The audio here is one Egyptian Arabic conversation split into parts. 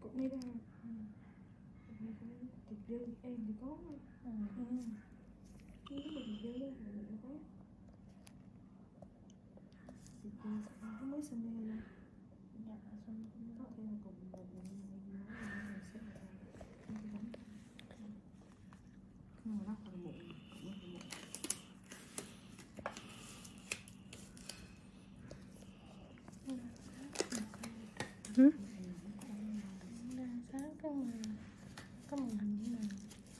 cũng đi ra ừ. thịt dư em thì có ừ. ừ. Cái mình dư đó thì mình có thịt dư không mới xem đây là dạ xong có thể là cùng mình mình mình nói là mình sẽ là không có bánh nhưng mà nó còn muộn cũng còn muộn Ừ. đang sáng cái mà có màn hình như này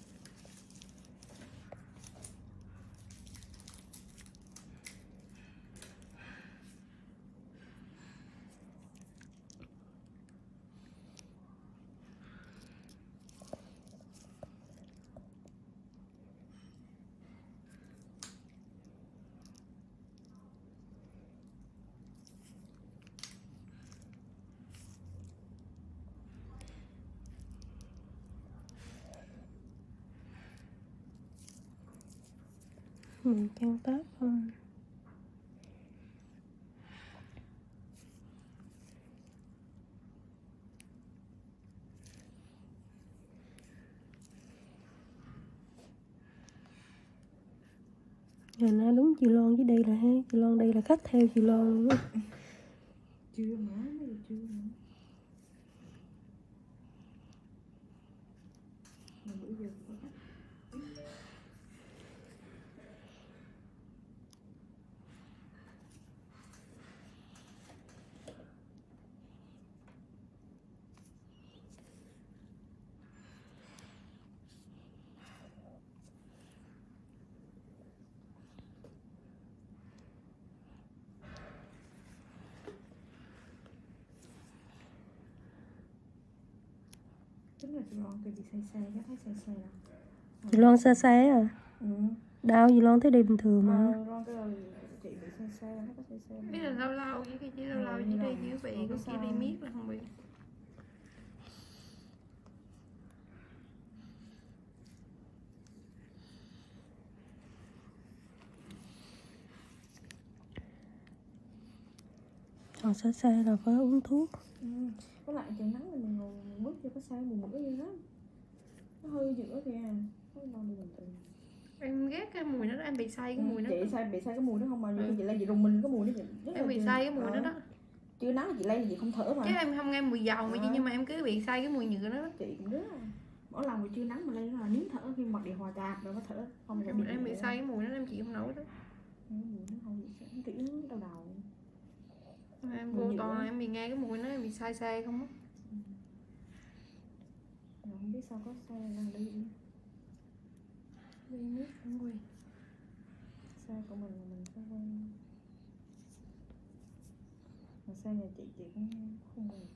mình trang tóc không Rồi nó đúng chị Loan với đây là ha Chị Loan đây là khách theo chị Loan luôn á chưa mà bây giờ chưa nữa mà bữa giờ có khách tức là chị Loan kêu bị say say chắc thấy say say đâu Chị Loan xa xa à ừ Đau chị Loan thấy đi bình thường mà Ờ, Loan kêu là chị bị say say thấy có say say biết là lâu lâu với cái chỉ lâu lâu Ừ, chỉ lâu. đi dưới bị Không có còn chỉ đi sao. miết là không bị Còn xa xa là phải uống thuốc ừ. với lại trời nắng thì mình ngồi mình bước vô có say mùi mũi gì đó nó hơi giữa kìa nó Loan đi bình thường em ghét cái mùi đó, đó em bị say cái Ừ, mùi đó chị say bị say cái mùi đó không mà Ừ. chị lấy chị rùng mình cái mùi đó chị rất là em bị chưa- say cái mùi đó Ờ, đó chưa nắng thì chị lấy thì chị không thở mà chứ em không nghe mùi dầu mà Ờ. chị nhưng mà em cứ bị say cái mùi nhựa đó, đó. chị cũng rất là mỗi lần mà chưa nắng mà lấy là nín thở khi mặc điều hòa chạp rồi mới thở không thì em, em bị say cái mùi đó em chịu không nổi đó Ừ, nó không bị say kiểu đau đầu em Mùi vô nhựa. toàn em bị nghe cái mùi nó em bị say say không á Rồi không biết sao có say lần đi đi đi miết không quên xe của mình là mình sẽ quen mà xe nhà chị chị cũng không quen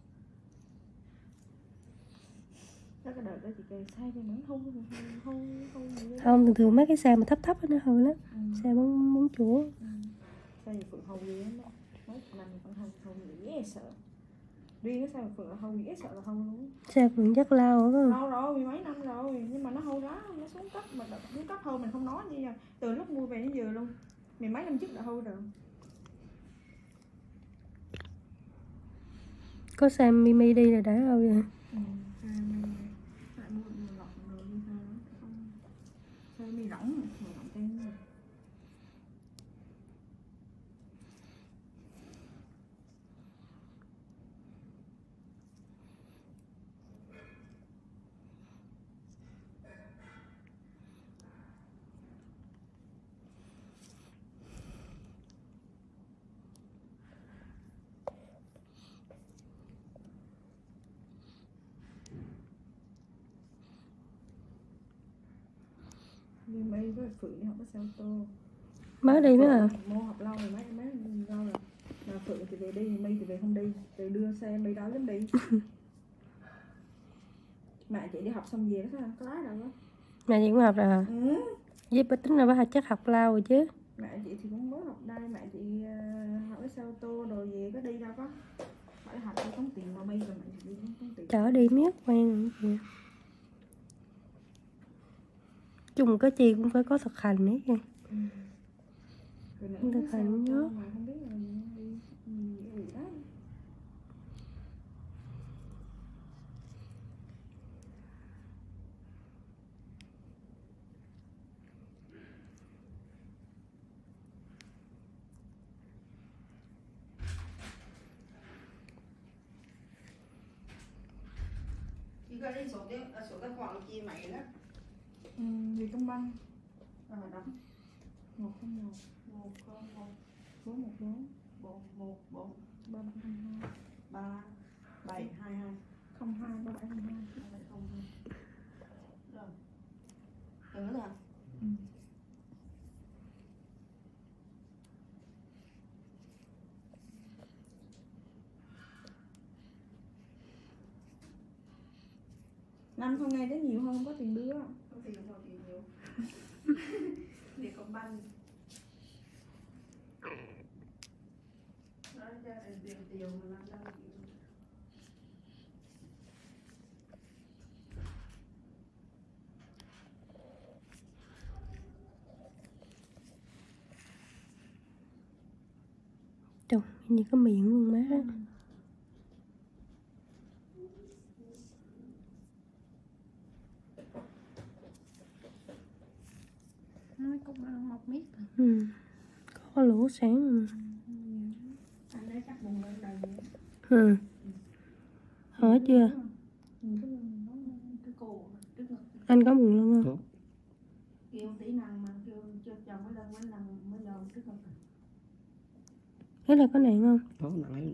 Chắc cái đợt đó chị kêu say thì vẫn không không không không gì hết. Không thường thường mấy cái xe mà thấp thấp á nó hư lắm ừ. Xe muốn, muốn chúa ừ. xe gì phượng hầu gì đó mấy chục năm thì vẫn hầu hầu gì dễ sợ riêng cái xe mà phượng là hầu dễ sợ là hầu luôn Xe phượng dắt lao á phải không? lâu rồi mười mấy năm rồi nhưng mà nó hâu đó nó xuống cấp mà đợt xuống cấp hâu mình không nói gì à từ lúc mua về đến giờ luôn mười mấy năm trước đã hâu rồi Có xe Mimi đi là đã đâu vậy Ừ, xe mi lại mua một lọc rồi đi sao đó không xe mi rỗng mà rỗng tên rồi. đi mấy với phượng đi học cái xe ô tô Mới đi mới à mua học lâu rồi mấy mấy lâu rồi mà phượng thì về đi mi thì về không đi từ đưa xe mi đó đến đi mẹ chị đi học xong về đó sao có lái đâu á Mẹ chị cũng học rồi hả? ừ. Với bà tính là bà chắc học lao rồi chứ mẹ chị thì cũng mới học đây mẹ chị ờ, học cái xe ô tô rồi về có đi đâu có phải học cho tốn tiền mà mi rồi mẹ chị đi cũng tốn tiền Chở đi miết quen rồi chị Chung cái chi cũng phải có thực hành ấy kìa ừ. rồi nữa Thực cái xe ô hành tô nhớ. mà không biết là đi gì gì đó chỉ có đi số cái à, số tài khoản chi mày đó ừ, Vietcombank rồi đóng một không một một không một bốn một bốn bốn một bốn ba ba không hai ba bảy hai hai không hai ba bảy không hai bảy không hai rồi nhớ rồi ừ. năm sau ngày tới nhiều hơn có tiền đưa có tiền rồi tiền nhiều việc công banh nói ra là tiền tiền mà năm năm Trời, như có miệng luôn má Nói cũng ăn một miết rồi. ừ. Có lỗ sáng mà anh ấy chắc bụng lên đầy vậy. ừ. Hỏi chưa? Nhìn cái lưng nó cái cổ trước ngực Anh có buồn lưng không? kêu tí năng mà kêu cho chồng mới lên mới nằm mới lòm trước ngực Thế là có nạn không? có nặng ấy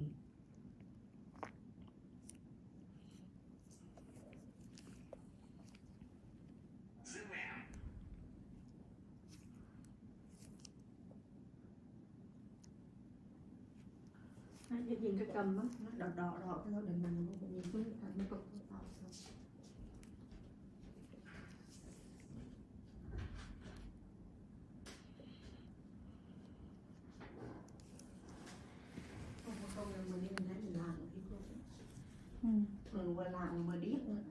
Nó nhìn nhìn cái cầm á nó đỏ đỏ đỏ cái nó đừng nằm luôn nhìn cái nó cực đỏ không có câu nào mà đi mình thấy mình làm được cái câu ừ. mình vừa làm vừa điếc nữa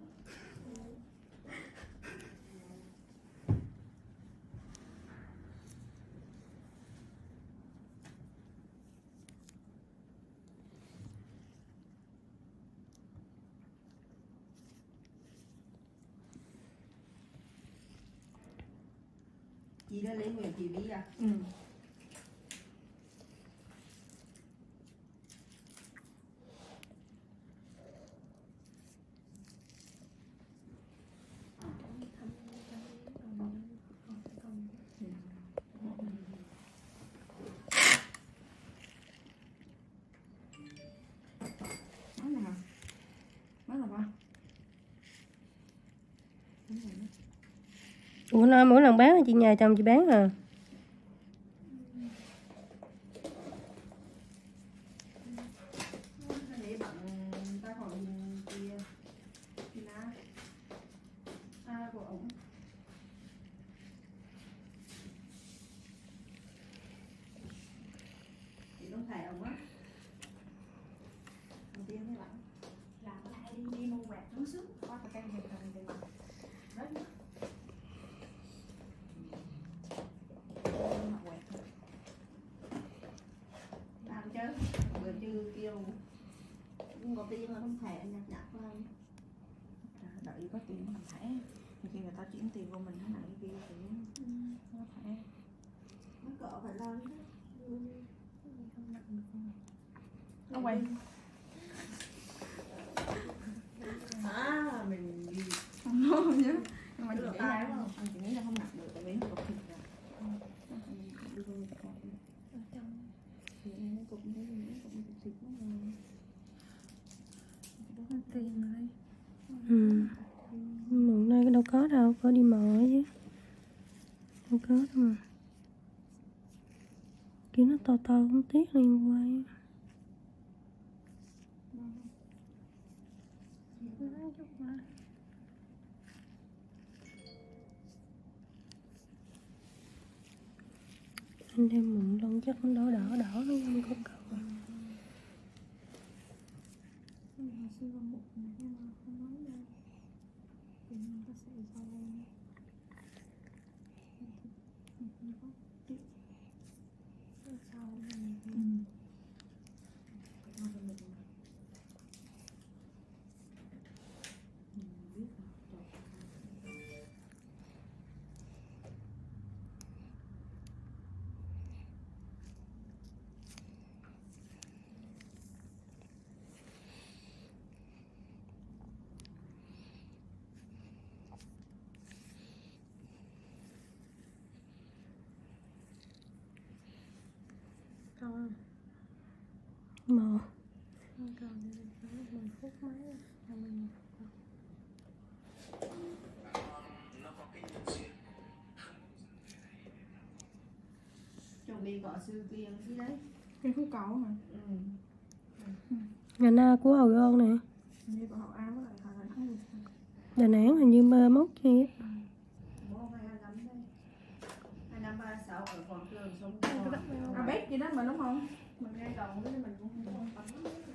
chị đã lấy nguyện chị đi à Ừ. Nói nào Nói nào ba Ủa nói mỗi lần bán là chị nhà chồng chị bán à? để bạn ta hỏi chị chị na à của ổng chị không phải ổng á đầu tiên với bạn làm lại đi đi mua quẹt nó sức qua cái cây này cần tiền đấy Mặc quẹt làm chứ bữa trưa kêu không có tiền là không thể nhặt nhặt lên Trời, đợi có tiền mình thẻ thì khi người ta chuyển tiền vô mình thế này kia thì nó thẻ nó cỡ phải lên chứ nó quay à mình đi không nó không nhớ nhưng mà chị Được nghĩ tay là đúng không? anh chị nghĩ là không nặng được tại vì nó cục thịt rồi đưa vô cho coi Ở trong thì em nó cục như thế nó cục cục thịt nó rồi ăn tiền rồi. Ừ. Muộn nay đâu có đâu, có đi mò chứ Không có đâu mà Kiểu nó to to cũng tiếc liên quay Nói chút mà. Anh đem mụn lông chắc nó đỏ đỏ đỏ nó không có cầu hồi xưa một mà nhưng mà không nói đâu thì mình có sẽ sao lên Sau này ừ. Thôi thì mình- mình biết rồi. Trời. mò Không còn gì nữa, 10 phút mấy rồi, là 11 phút rồi. chuẩn bị có sự kiện gì đấy cái phú cầu hả ừ. ngày na của hầu gôn nè như của họ áo với lại thằng này không đà nẵng hình như mơ mốc gì á. bố hai năm đây hai năm ba sáu ở quảng trường sống Cái đất nào? à bếp gì đó mà đúng không mình nghe đồng với mình cũng không bắn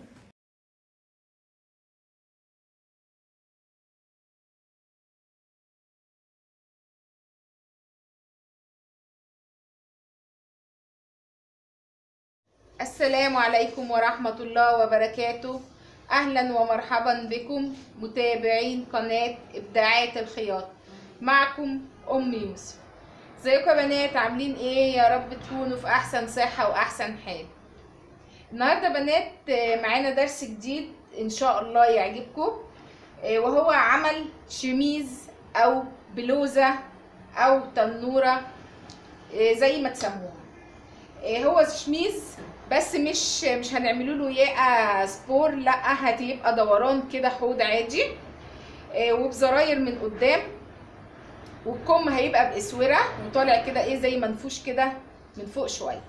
السلام عليكم ورحمة الله وبركاته أهلا ومرحبا بكم متابعين قناة إبداعات الخياط معكم أم يوسف ازيكم يا بنات عاملين ايه يا رب تكونوا في أحسن صحة وأحسن حال النهاردة بنات آه، معانا درس جديد إن شاء الله يعجبكم آه، وهو عمل شميز أو بلوزة أو تنورة آه، زي ما تسموها آه، هو شميز بس مش مش هنعمله له ياقه سبور لا هتبقى دوران كده حوض عادي آه، وبزراير من قدام والكم هيبقى باسوره وطالع كده ايه زي منفوش كده من فوق شويه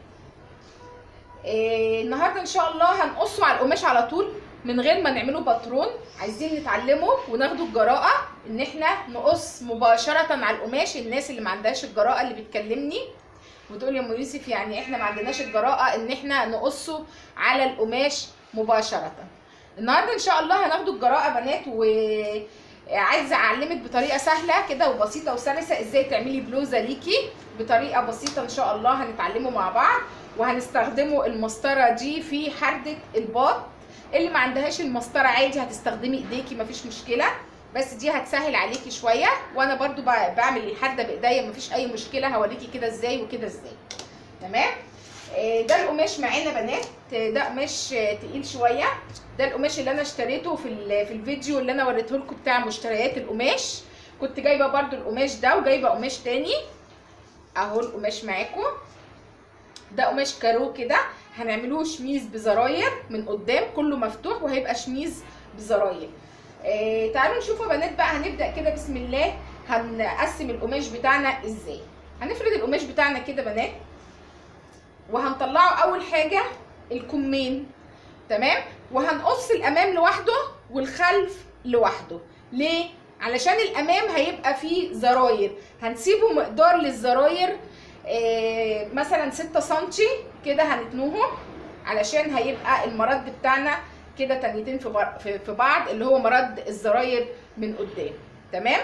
آه، النهارده ان شاء الله هنقصه على القماش على طول من غير ما نعمله باترون عايزين نتعلمه وناخده الجراءه ان احنا نقص مباشره على القماش الناس اللي ما عندهاش الجراءه اللي بتكلمني وتقول يا ام يوسف يعني احنا ما عندناش الجراءه ان احنا نقصه على القماش مباشره النهارده ان شاء الله هناخده الجراءه بنات وعايزه اعلمك بطريقه سهله كده وبسيطه وسلسه ازاي تعملي بلوزه ليكي بطريقه بسيطه ان شاء الله هنتعلمه مع بعض وهنستخدمه المسطره دي في حرده الباط اللي ما عندهاش المسطره عادي هتستخدمي ايديكي مفيش مشكله بس دي هتسهل عليكي شويه وانا برضو ب- بعمل الحده بايديا مفيش اي مشكله هوريكي كده ازاي وكده ازاي تمام آه، ده القماش معانا بنات آه، ده قماش آه، تقيل شويه ده القماش اللي انا اشتريته في ال- في الفيديو اللي انا وريته لكم بتاع مشتريات القماش كنت جايبه برضو القماش ده وجايبه قماش تاني اهو القماش معاكم ده قماش كارو كده هنعملوه شميز بزراير من قدام كله مفتوح وهيبقى شميز بزراير آه تعالوا نشوف يا بنات بقى هنبدا كده بسم الله هنقسم القماش بتاعنا ازاي هنفرد القماش بتاعنا كده بنات وهنطلعه اول حاجه الكمين تمام وهنقص الامام لوحده والخلف لوحده ليه علشان الامام هيبقى فيه زراير هنسيبه مقدار للزراير آه مثلا 6 سنتي كده هنتنوهم علشان هيبقى المرد بتاعنا كده تانيتين في بر- في في بعض اللي هو مرد الزراير من قدام تمام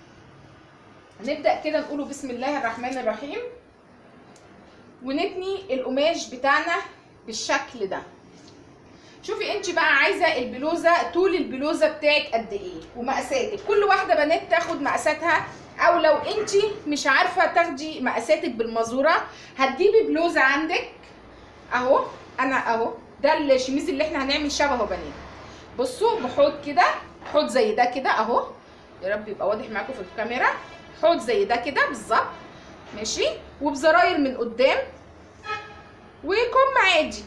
نبدا كده نقوله بسم الله الرحمن الرحيم ونتني القماش بتاعنا بالشكل ده شوفي انت بقى عايزه البلوزه طول البلوزه بتاعك قد ايه ومقاساتك كل واحده بنات تاخد مقاساتها او لو انت مش عارفه تاخدي مقاساتك بالمزوره هتجيبي بلوزه عندك اهو انا اهو ده الشميز اللي احنا هنعمل شبهه بنات بصوا بحوض كده حوض زي ده كده اهو يا رب يبقى واضح معاكم في الكاميرا حوض زي ده كده بالظبط ماشي وبزراير من قدام وكم عادي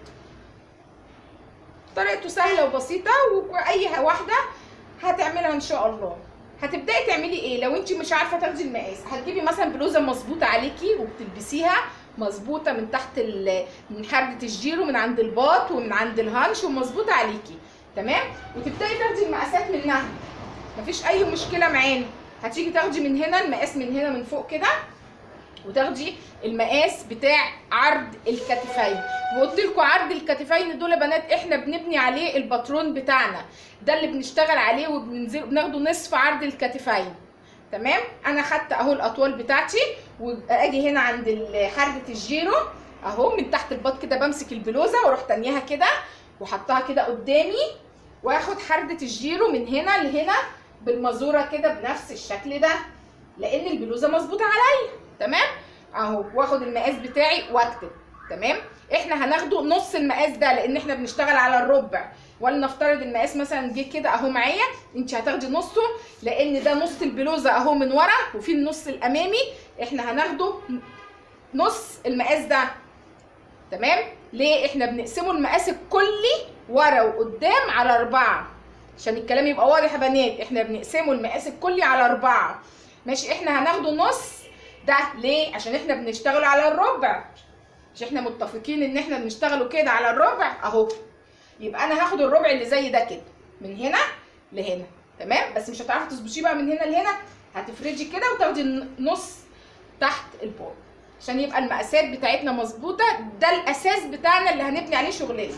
طريقته سهله وبسيطه واي واحده هتعملها ان شاء الله هتبداي تعملي ايه لو انت مش عارفه تاخدي المقاس هتجيبي مثلا بلوزه مظبوطه عليكي وبتلبسيها مظبوطه من تحت ال- من حرده الجيرو من عند الباط ومن عند الهانش ومظبوطه عليكي تمام وتبداي تاخدي المقاسات منها مفيش اي مشكله معانا هتيجي تاخدي من هنا المقاس من هنا من فوق كده وتاخدي المقاس بتاع عرض الكتفين وقلت لكم عرض الكتفين دول يا بنات احنا بنبني عليه الباترون بتاعنا ده اللي بنشتغل عليه وبننزل بناخده نصف عرض الكتفين تمام انا خدت اهو الاطوال بتاعتي واجي هنا عند ال- حرده الجيرو اهو من تحت الباط كده بمسك البلوزه واروح تانيها كده وحطها كده قدامي واخد حرده الجيرو من هنا لهنا بالمزوره كده بنفس الشكل ده لان البلوزه مظبوطه عليا تمام اهو واخد المقاس بتاعي واكتب تمام احنا هناخده نص المقاس ده لان احنا بنشتغل على الربع ولنفترض المقاس مثلا جه كده اهو معايا انت هتاخدي نصه لان ده نص البلوزه اهو من ورا وفي النص الامامي احنا هناخده نص المقاس ده تمام ليه احنا بنقسمه المقاس الكلي ورا وقدام على اربعة عشان الكلام يبقى واضح يا بنات احنا بنقسمه المقاس الكلي على اربعة ماشي احنا هناخده نص ده ليه عشان احنا بنشتغل على الربع مش احنا متفقين ان احنا بنشتغلوا كده على الربع اهو يبقى انا هاخد الربع اللي زي ده كده من هنا لهنا تمام بس مش هتعرفي تظبطيه بقى من هنا لهنا هتفرجي كده وتاخدي النص تحت البول عشان يبقى المقاسات بتاعتنا مظبوطه ده الاساس بتاعنا اللي هنبني عليه شغلنا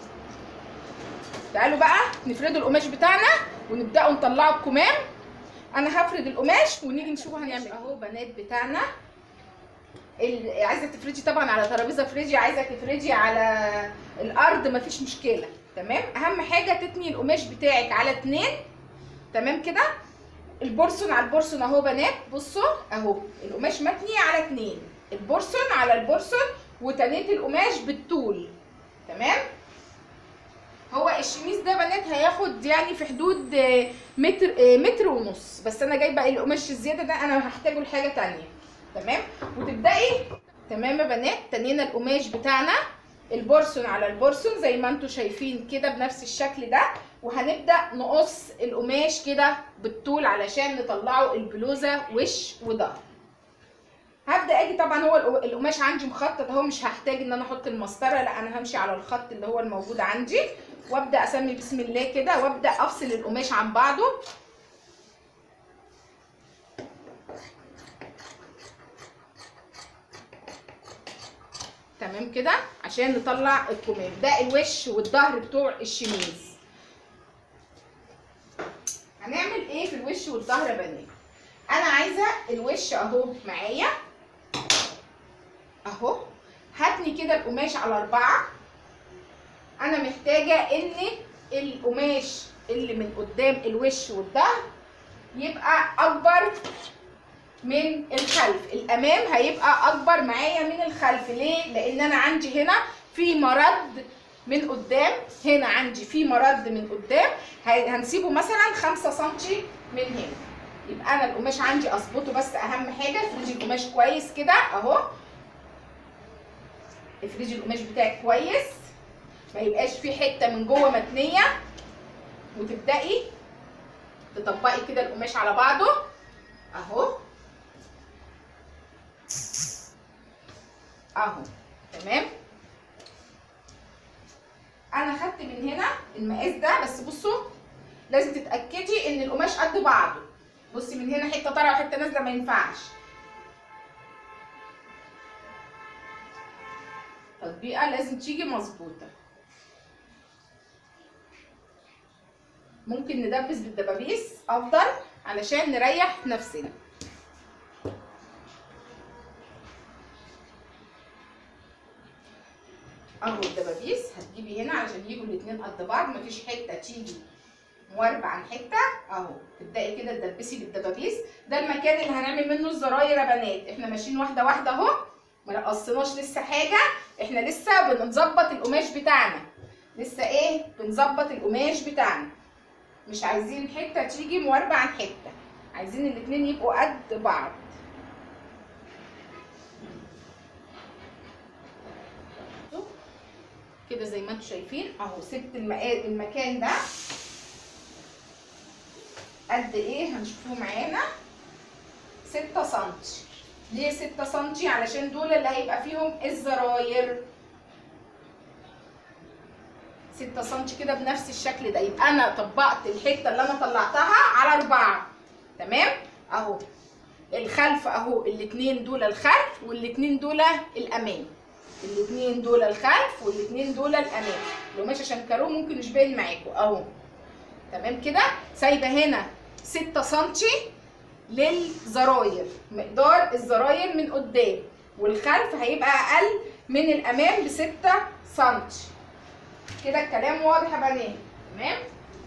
تعالوا بقى نفردوا القماش بتاعنا ونبداوا نطلعوا الكمام انا هفرد القماش ونيجي نشوف هنعمل اهو بنات بتاعنا ال- عايزه تفرجي طبعا على ترابيزه فريجي عايزه تفرجي على الارض مفيش مشكله تمام اهم حاجه تتني القماش بتاعك على اتنين تمام كده البورسون على البورسون اهو بنات بصوا اهو القماش متني على اتنين البورسون على البورسون وتنيت القماش بالطول تمام هو الشميس ده بنات هياخد يعني في حدود آه، متر آه، متر ونص بس انا جايبه القماش الزياده ده انا هحتاجه لحاجه تانية تمام وتبداي تمام يا بنات تنينا القماش بتاعنا البورسون على البورسون زي ما انتم شايفين كده بنفس الشكل ده وهنبدا نقص القماش كده بالطول علشان نطلعه البلوزه وش وظهر هبدا اجي طبعا هو الق- القماش عندي مخطط اهو مش هحتاج ان انا احط المسطره لا انا همشي على الخط اللي هو الموجود عندي وابدا اسمي بسم الله كده وابدا افصل القماش عن بعضه تمام كده عشان نطلع الكمام ده الوش والظهر بتوع الشميز هنعمل ايه في الوش والظهر يا بنات انا عايزه الوش اهو معايا اهو هاتني كده القماش على اربعه انا محتاجه ان القماش اللي من قدام الوش والظهر يبقى اكبر من الخلف الامام هيبقى اكبر معايا من الخلف ليه لان انا عندي هنا في مرد من قدام هنا عندي في مرد من قدام هي- هنسيبه مثلا 5 سم من هنا يبقى انا القماش عندي اظبطه بس اهم حاجه افرجي القماش كويس كده اهو افرجي القماش بتاعك كويس ما يبقاش في حته من جوه متنيه وتبداي تطبقي كده القماش على بعضه اهو اهو تمام انا خدت من هنا المقاس ده بس بصوا لازم تتاكدي ان القماش قد بعضه بصي من هنا حته طالعه وحته نازله ما ينفعش تطبيقه لازم تيجي مظبوطه ممكن ندبس بالدبابيس افضل علشان نريح نفسنا اهو الدبابيس هتجيبي هنا علشان يجوا الاتنين قد بعض مفيش حته تيجي مواربة عن حته اهو تبداي كده تدبسي بالدبابيس ده المكان اللي هنعمل منه الزراير يا بنات احنا ماشيين واحده واحده اهو ما نقصناش لسه حاجه احنا لسه بنظبط القماش بتاعنا لسه ايه بنظبط القماش بتاعنا مش عايزين حته تيجي مواربة عن حته عايزين الاتنين يبقوا قد بعض كده زي ما انتم شايفين اهو سبت المقا- المكان ده قد ايه هنشوفوه معانا 6 سنتي ليه 6 سنتي علشان دول اللي هيبقى فيهم الزراير 6 سنتي كده بنفس الشكل ده يبقى انا طبقت الحته اللي انا طلعتها على اربعه تمام اهو الخلف اهو الاتنين دول الخلف والاتنين دول الامام الاتنين دول الخلف والاتنين دول الامام لو ماشي عشان كارو ممكن مش باين معاكم اهو تمام كده سايبه هنا 6 سنتي للزراير مقدار الزراير من قدام والخلف هيبقى اقل من الامام ب 6 سنتي كده الكلام واضح يا بنات تمام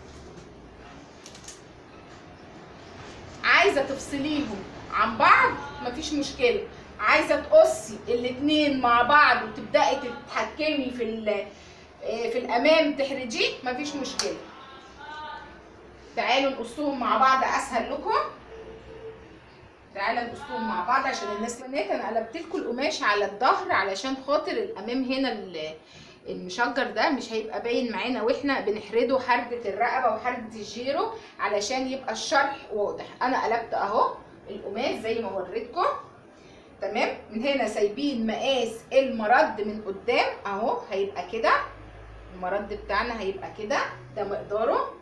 عايزه تفصليهم عن بعض مفيش مشكله عايزه تقصي الاتنين مع بعض وتبداي تتحكمي في ال- آه، في الامام تحرجيه مفيش مشكله تعالوا نقصهم مع بعض اسهل لكم تعالى نقصهم مع بعض عشان الناس بنات انا قلبت لكم القماش على الظهر علشان خاطر الامام هنا ال- المشجر ده مش هيبقى باين معانا واحنا بنحرده حردة الرقبة وحردة الجيرو علشان يبقى الشرح واضح انا قلبت اهو القماش زي ما وريتكم تمام من هنا سايبين مقاس المرد من قدام اهو هيبقى كده المرد بتاعنا هيبقى كده ده مقداره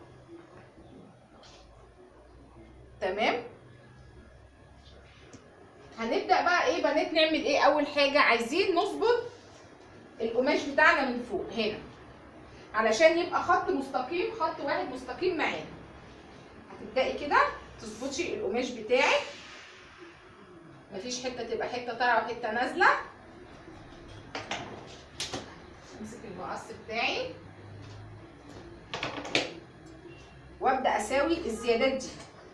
تمام هنبدا بقى ايه بنات نعمل ايه اول حاجه عايزين نظبط القماش بتاعنا من فوق هنا علشان يبقى خط مستقيم خط واحد مستقيم معانا هتبداي كده تظبطي القماش بتاعك مفيش حته تبقى حته طالعه وحته نازله امسك المقص بتاعي وابدا اساوي الزيادات دي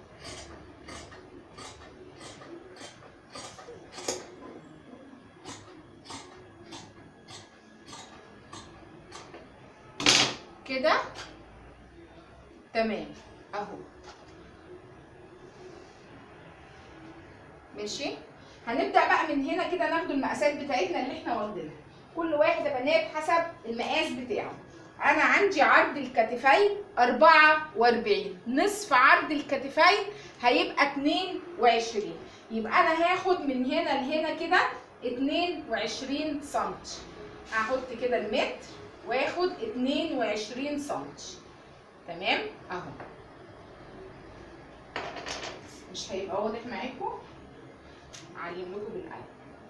كده تمام اهو ماشي هنبدا بقى من هنا كده ناخد المقاسات بتاعتنا اللي احنا واخدينها كل واحد يا بنات حسب المقاس بتاعه انا عندي عرض الكتفين 44 نصف عرض الكتفين هيبقى 22 يبقى انا هاخد من هنا لهنا كده 22 سم هحط كده المتر واخد 22 سم تمام اهو مش هيبقى واضح معاكم اعلم لكم بالقلم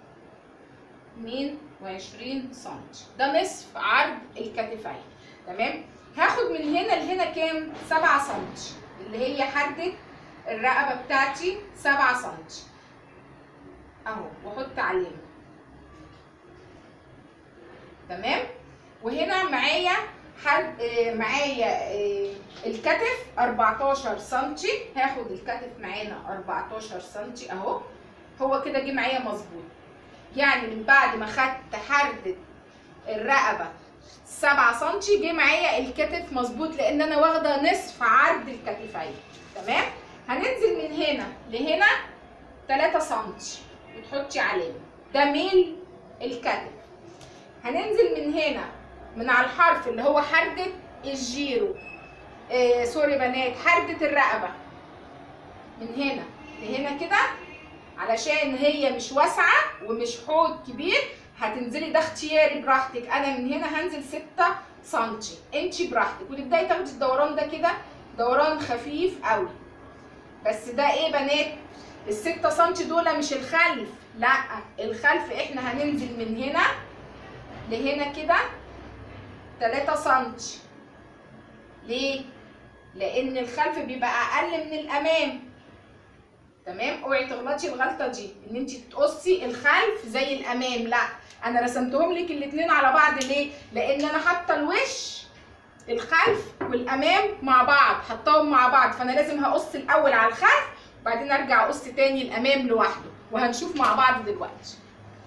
22 سم ده نصف عرض الكتفين تمام هاخد من هنا لهنا كام 7 سم اللي هي حدة الرقبة بتاعتي 7 سم اهو واحط علامة تمام وهنا معايا حد آه، معايا آه، الكتف 14 سنتي هاخد الكتف معانا 14 سنتي اهو هو كده جه معايا مظبوط يعني من بعد ما خدت حردة الرقبة 7 سنتي جه معايا الكتف مظبوط لان انا واخده نصف عرض الكتفين تمام هننزل من هنا لهنا 3 سنتي وتحطي علامه ده ميل الكتف هننزل من هنا من على الحرف اللي هو حردة الجيرو آه سوري بنات حردة الرقبة من هنا لهنا كده علشان هي مش واسعة ومش حوض كبير هتنزلي ده اختياري براحتك انا من هنا هنزل 6 سنتي انتي براحتك وتبداي تاخدي الدوران ده كده دوران خفيف قوي بس ده ايه بنات الستة سنتي دول مش الخلف لا الخلف احنا هننزل من هنا لهنا كده 3 سنتي ليه لان الخلف بيبقى اقل من الامام تمام اوعي تغلطي الغلطه دي ان انت تقصي الخلف زي الامام لا انا رسمتهم لك الاثنين على بعض ليه لان انا حاطه الوش الخلف والامام مع بعض حطاهم مع بعض فانا لازم هقص الاول على الخلف وبعدين ارجع اقص تاني الامام لوحده وهنشوف مع بعض دلوقتي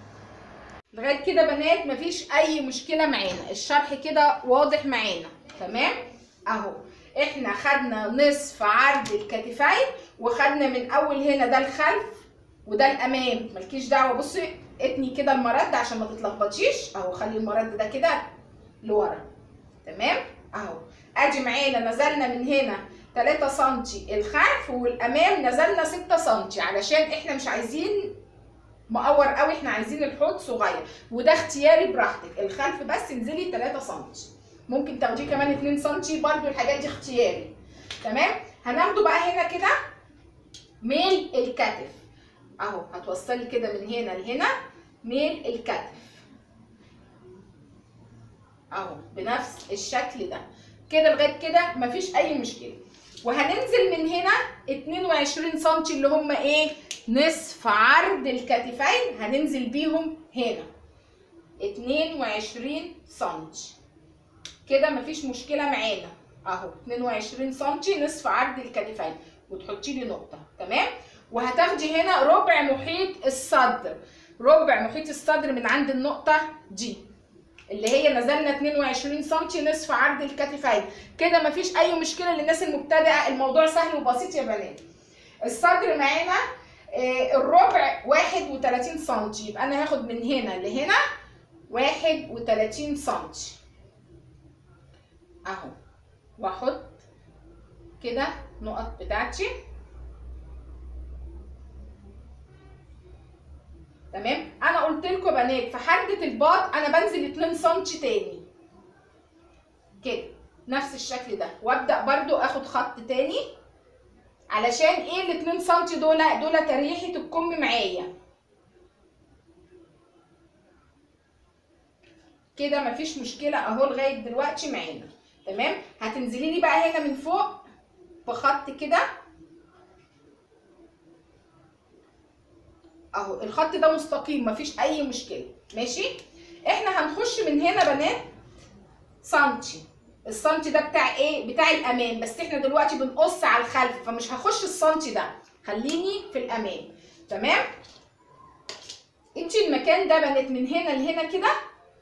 لغايه كده بنات مفيش اي مشكله معانا الشرح كده واضح معانا تمام اهو احنا خدنا نصف عرض الكتفين وخدنا من اول هنا ده الخلف وده الامام مالكيش دعوه بصي اتني كده المرد عشان ما تتلخبطيش اهو خلي المرد ده كده لورا تمام اهو ادي معانا نزلنا من هنا 3 سم الخلف والامام نزلنا 6 سم علشان احنا مش عايزين مقور قوي احنا عايزين الحوض صغير وده اختياري براحتك الخلف بس انزلي 3 سم ممكن تاخديه كمان 2 سم برده الحاجات دي اختياري تمام هناخده بقى هنا كده ميل الكتف اهو هتوصلي كده من هنا لهنا ميل الكتف اهو بنفس الشكل ده كده لغايه كده مفيش اي مشكله وهننزل من هنا 22 سم اللي هم ايه نصف عرض الكتفين هننزل بيهم هنا 22 سم كده مفيش مشكله معانا اهو 22 سم نصف عرض الكتفين وتحطي لي نقطه تمام وهتاخدي هنا ربع محيط الصدر ربع محيط الصدر من عند النقطه دي اللي هي نزلنا 22 سم نصف عرض الكتفين كده مفيش اي مشكله للناس المبتدئه الموضوع سهل وبسيط يا بنات الصدر معانا آه، الربع 31 سم يبقى انا هاخد من هنا لهنا 31 سم اهو واحط كده نقط بتاعتي تمام انا قلت لكم يا بنات في حردة الباط انا بنزل 2 سم تاني كده نفس الشكل ده وابدا برضو اخد خط تاني علشان ايه ال 2 سم دول دول تريحه الكم معايا كده مفيش مشكله اهو لغايه دلوقتي معانا تمام هتنزلي لي بقى هنا من فوق بخط كده اهو الخط ده مستقيم مفيش اي مشكله ماشي احنا هنخش من هنا بنات سنتي السنتي ده بتاع ايه بتاع الامام بس احنا دلوقتي بنقص على الخلف فمش هخش السنتي ده خليني في الامام تمام انتي المكان ده بنات من هنا لهنا كده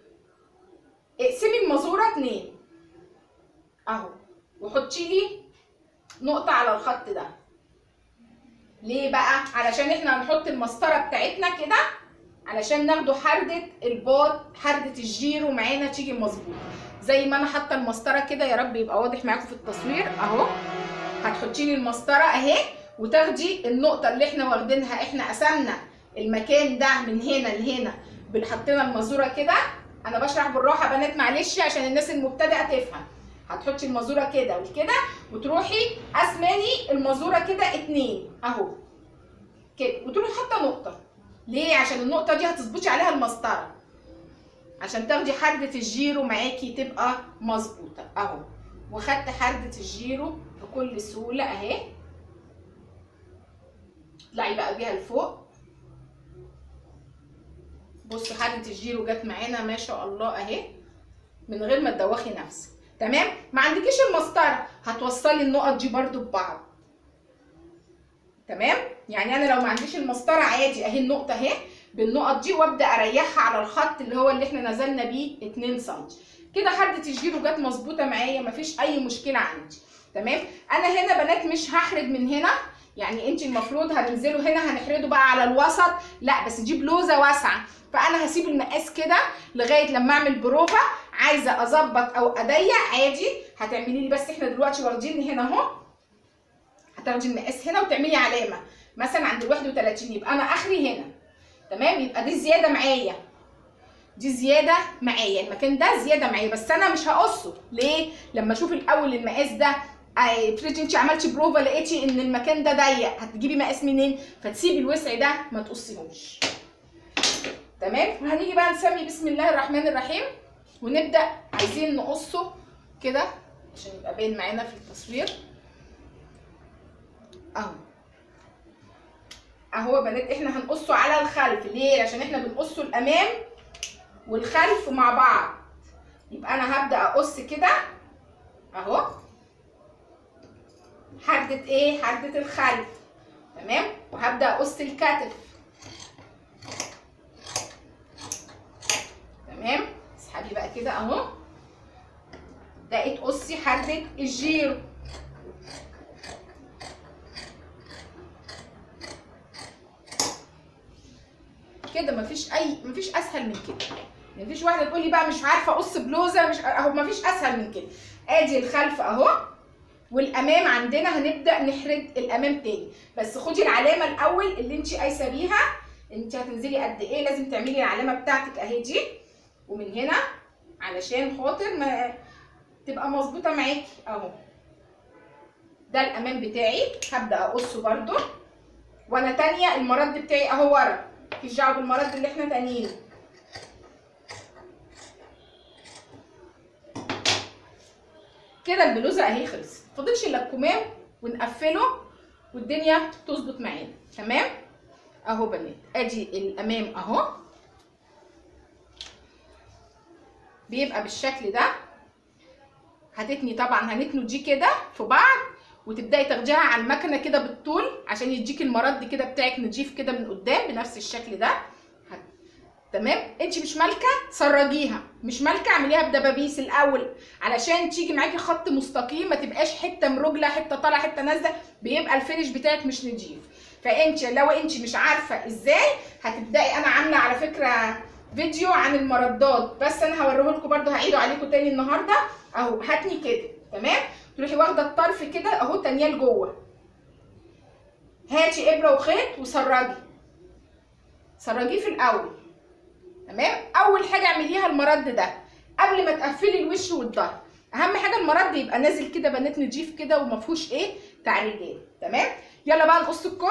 اقسمي المزوره اتنين اهو وحطي لي نقطه على الخط ده ليه بقى علشان احنا هنحط المسطره بتاعتنا كده علشان ناخدوا حردة الباط حردة الجيرو معانا تيجي مظبوط زي ما انا حاطه المسطره كده يا رب يبقى واضح معاكم في التصوير اهو هتحطي لي المسطره اهي وتاخدي النقطه اللي احنا واخدينها احنا قسمنا المكان ده من هنا لهنا حطينا المزوره كده انا بشرح بالراحه يا بنات معلش عشان الناس المبتدئه تفهم هتحطي المزوره كده وكده وتروحي اسماني المزوره كده اتنين اهو كده وتروحي حاطه نقطه ليه عشان النقطه دي هتظبطي عليها المسطره عشان تاخدي حردة الجيرو معاكي تبقى مظبوطة اهو وخدت حردة الجيرو بكل سهولة اهي اطلعي بقى بيها لفوق بصوا حردة الجيرو جت معانا ما شاء الله اهي من غير ما تدوخي نفسك تمام ما عندكيش المسطرة هتوصلي النقط دي برضو ببعض تمام يعني انا لو ما عنديش المسطرة عادي اهي النقطة اهي بالنقط دي وابدا اريحها على الخط اللي هو اللي احنا نزلنا بيه 2 سم كده حده الجيرو جت مظبوطه معايا مفيش اي مشكله عندي تمام انا هنا بنات مش هحرد من هنا يعني انت المفروض هننزله هنا هنحرده بقى على الوسط لا بس دي بلوزه واسعه فانا هسيب المقاس كده لغايه لما اعمل بروفه عايزه اظبط او اضيق عادي هتعملي لي بس احنا دلوقتي واخدين هنا اهو هتاخدي المقاس هنا وتعملي علامه مثلا عند ال 31 يبقى انا اخري هنا تمام يبقى دي زياده معايا دي زياده معايا المكان ده زياده معايا بس انا مش هقصه ليه لما اشوف الاول المقاس ده افرضي انت عملتي بروفا لقيتي ان المكان ده ضيق هتجيبي مقاس منين فتسيبي الوسع ده ما تقصيهوش تمام وهنيجي بقى نسمي بسم الله الرحمن الرحيم ونبدا عايزين نقصه كده عشان يبقى باين معانا في التصوير اهو اهو يا بنات احنا هنقصه على الخلف ليه عشان احنا بنقصه الامام والخلف مع بعض يبقى انا هبدا اقص كده اهو حدة ايه حدة الخلف تمام وهبدا اقص الكتف تمام اسحبي بقى كده اهو بدأت تقصي حدة الجيرو كده مفيش اي مفيش اسهل من كده مفيش واحده تقول لي بقى مش عارفه اقص بلوزه مش اهو مفيش اسهل من كده ادي الخلف اهو والامام عندنا هنبدا نحرد الامام تاني بس خدي العلامه الاول اللي انت قايسه بيها انت هتنزلي قد ايه لازم تعملي العلامه بتاعتك اهي دي ومن هنا علشان خاطر ما تبقى مظبوطه معاكي اهو ده الامام بتاعي هبدا اقصه برده وانا تانيه المرد بتاعي اهو ورا مفيش دعوه بالمرض اللي احنا تانيينه كده البلوزه اهي خلصت فاضلش الا الكمام ونقفله والدنيا تظبط معانا تمام اهو بنات ادي الامام اهو بيبقى بالشكل ده هتتني طبعا هنتنوا دي كده في بعض وتبداي تاخديها على المكنه كده بالطول عشان يديك المرد كده بتاعك نضيف كده من قدام بنفس الشكل ده تمام انت مش مالكه سرجيها مش مالكه اعمليها بدبابيس الاول علشان تيجي معاكي خط مستقيم ما تبقاش حته مرجله حته طالعه حته نازله بيبقى الفينش بتاعك مش نضيف فانت لو انت مش عارفه ازاي هتبداي انا عامله على فكره فيديو عن المردات بس انا هوريه لكم برده هعيده عليكم تاني النهارده اهو هاتني كده تمام تروحي واخده الطرف كده اهو تانيه لجوه هاتي ابره وخيط وسرجي سرجيه في الاول تمام اول حاجه اعمليها المرد ده قبل ما تقفلي الوش والظهر اهم حاجه المرد يبقى نازل كده بنات نضيف كده وما فيهوش ايه تعريجات تمام يلا بقى نقص الكم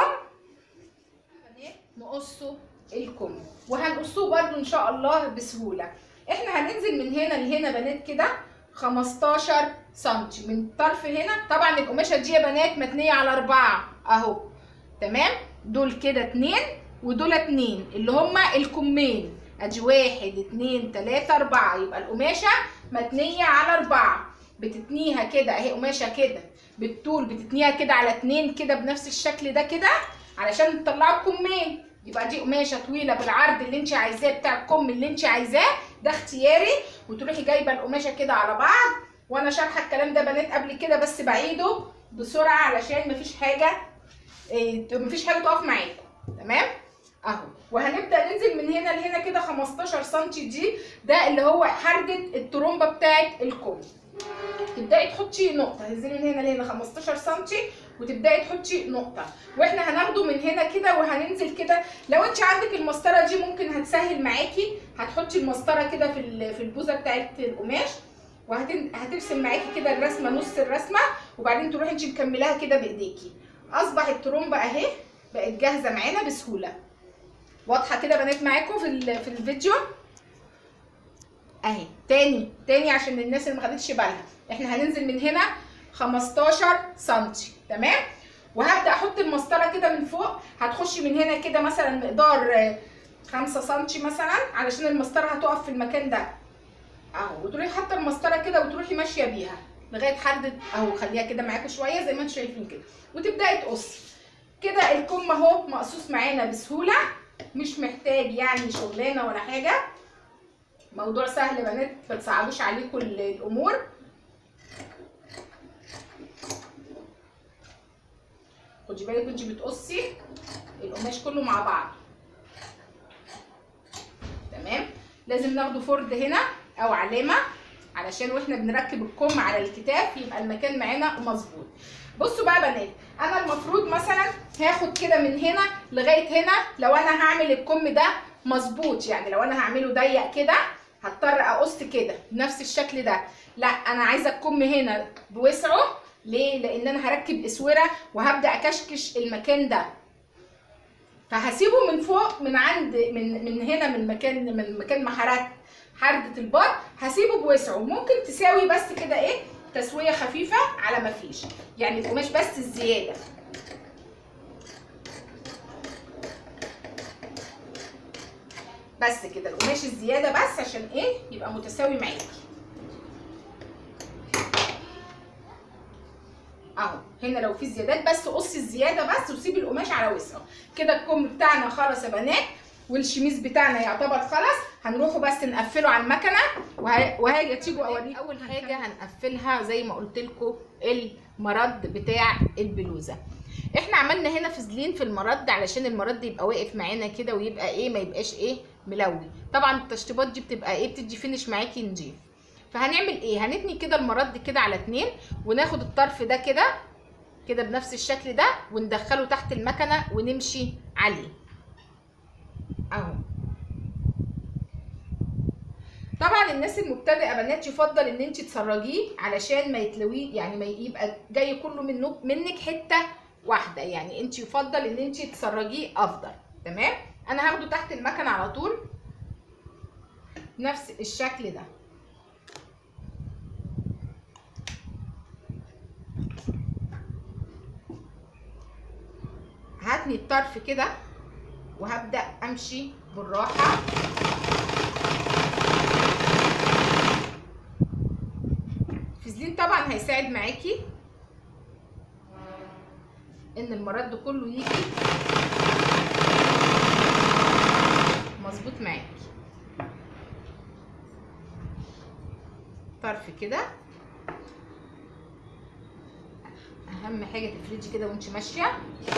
نقصه الكم وهنقصه برده ان شاء الله بسهوله احنا هننزل من هنا لهنا بنات كده 15 سم من الطرف هنا طبعا القماشه دي يا بنات متنيه على اربعه اهو تمام دول كده اتنين ودول اتنين اللي هما الكمين ادي واحد اتنين تلاته اربعه يبقى القماشه متنيه على اربعه بتتنيها كده اهي قماشه كده بالطول بتتنيها كده على اتنين كده بنفس الشكل ده كده علشان تطلعوا الكمين يبقى دي قماشه طويله بالعرض اللي انت عايزاه بتاع الكم اللي انت عايزاه ده اختياري وتروحي جايبه القماشه كده على بعض وانا شارحه الكلام ده بنات قبل كده بس بعيده بسرعه علشان مفيش حاجه إيه مفيش حاجه تقف معاكم تمام اهو وهنبدا ننزل من هنا لهنا كده 15 سم دي ده اللي هو حرده الترومبه بتاعه الكم تبداي تحطي نقطه هنزلي من هنا لهنا 15 سم وتبداي تحطي نقطه واحنا هناخده من هنا كده وهننزل كده لو انت عندك المسطره دي ممكن هتسهل معاكي هتحطي المسطره كده في في البوزه بتاعه القماش وهترسم معاكي كده الرسمه نص الرسمه وبعدين تروحي انت مكملاها كده بايديكي اصبح الترومبه اهي بقت جاهزه معانا بسهوله واضحه كده بنات معاكم في في الفيديو اهي تاني تاني عشان الناس اللي ما خدتش بالها احنا هننزل من هنا 15 سم تمام وهبدا احط المسطره كده من فوق هتخشي من هنا كده مثلا مقدار 5 سم مثلا علشان المسطره هتقف في المكان ده اهو وتروحي حاطه المسطره كده وتروحي ماشيه بيها لغايه حد اهو خليها كده معاكم شويه زي ما انتم شايفين كده وتبداي تقصي كده الكم اهو مقصوص معانا بسهوله مش محتاج يعني شغلانه ولا حاجه موضوع سهل يا بنات ما تصعبوش عليكم الامور خدي بالك وانت بتقصي القماش كله مع بعض تمام لازم ناخده فرد هنا او علامه علشان واحنا بنركب الكم على الكتاف يبقى المكان معانا مظبوط بصوا بقى يا بنات انا المفروض مثلا هاخد كده من هنا لغايه هنا لو انا هعمل الكم ده مظبوط يعني لو انا هعمله ضيق كده هضطر اقص كده بنفس الشكل ده لا انا عايزه الكم هنا بوسعه ليه لان انا هركب اسوره وهبدا اكشكش المكان ده فهسيبه من فوق من عند من من هنا من مكان من مكان ما حركت حردة البار هسيبه بوسعه ممكن تساوي بس كده ايه تسويه خفيفه على ما فيش يعني القماش بس الزياده بس كده القماش الزياده بس عشان ايه يبقى متساوي معاكي اهو هنا لو في زيادات بس قصي الزياده بس وسيبي القماش على وسعه كده الكم بتاعنا خلص يا بنات والشميز بتاعنا يعتبر خلص هنروحوا بس نقفله على المكنه وهاجي تيجوا اوريكم اول حاجه هنقفلها زي ما قلت لكم المرد بتاع البلوزه احنا عملنا هنا فازلين في المرد علشان المرد يبقى واقف معانا كده ويبقى ايه ما يبقاش ايه ملوي طبعا التشطيبات دي بتبقى ايه بتدي فينش معاكي نضيف فهنعمل ايه هنتني كده المرد كده على اتنين وناخد الطرف ده كده كده بنفس الشكل ده وندخله تحت المكنه ونمشي عليه اهو طبعا الناس المبتدئه بنات يفضل ان انت تسرجيه علشان ما يتلوي يعني ما يبقى جاي كله منه منك حته واحده يعني انت يفضل ان انت تسرجيه افضل تمام انا هاخده تحت المكنه على طول نفس الشكل ده هاتني الطرف كده وهبدا امشي بالراحه فازلين طبعا هيساعد معاكي ان المرد كله يجي مظبوط معاكي طرف كده اهم حاجه تفردي كده وانت ماشيه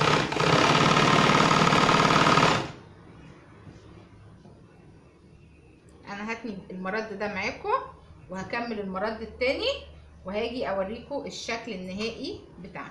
انا هتني المرد ده معاكم وهكمل المرد التاني وهاجي اوريكم الشكل النهائي بتاعنا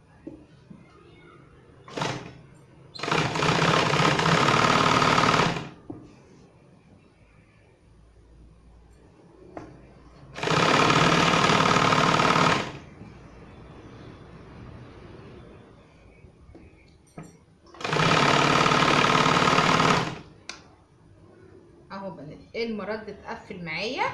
اهو بنات المرد اتقفل معايا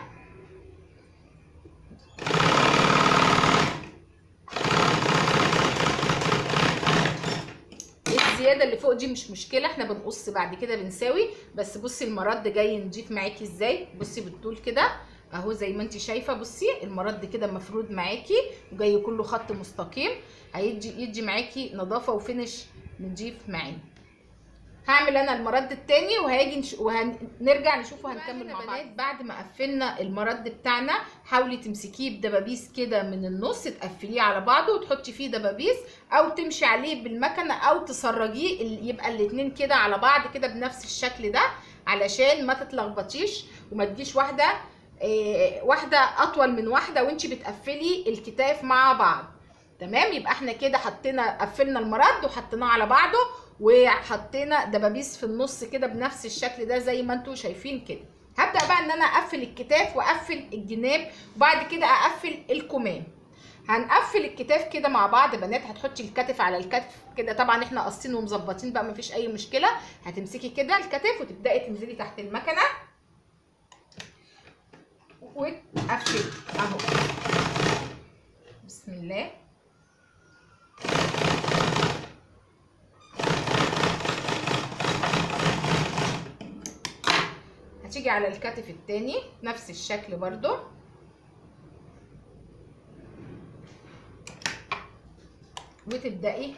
الزياده اللي فوق دي مش مشكله احنا بنقص بعد كده بنساوي بس بصي المرد جاي نضيف معاكي ازاي بصي بالطول كده اهو زي ما انت شايفه بصي المرد كده مفرود معاكي وجاي كله خط مستقيم هيدي يدي معاكي نظافه وفينش نضيف معاه هعمل انا المرد التاني وهاجي نش... وهنرجع نشوفه هنكمل مع بعض بعد ما قفلنا المرد بتاعنا حاولي تمسكيه بدبابيس كده من النص تقفليه على بعضه وتحطي فيه دبابيس او تمشي عليه بالمكنه او تسرجيه ال- يبقى الاتنين كده على بعض كده بنفس الشكل ده علشان ما تتلخبطيش وما تجيش واحده إيه واحده اطول من واحده وانت بتقفلي الكتاف مع بعض تمام يبقى احنا كده حطينا قفلنا المرد وحطيناه على بعضه وحطينا دبابيس في النص كده بنفس الشكل ده زي ما انتم شايفين كده هبدا بقى ان انا اقفل الكتاف واقفل الجناب وبعد كده اقفل الكمام هنقفل الكتاف كده مع بعض بنات هتحطي الكتف على الكتف كده طبعا احنا قاصين ومظبطين بقى مفيش اي مشكله هتمسكي كده الكتف وتبداي تنزلي تحت المكنه وتقفلي اهو بسم الله هتيجي على الكتف التاني نفس الشكل برضو وتبدأي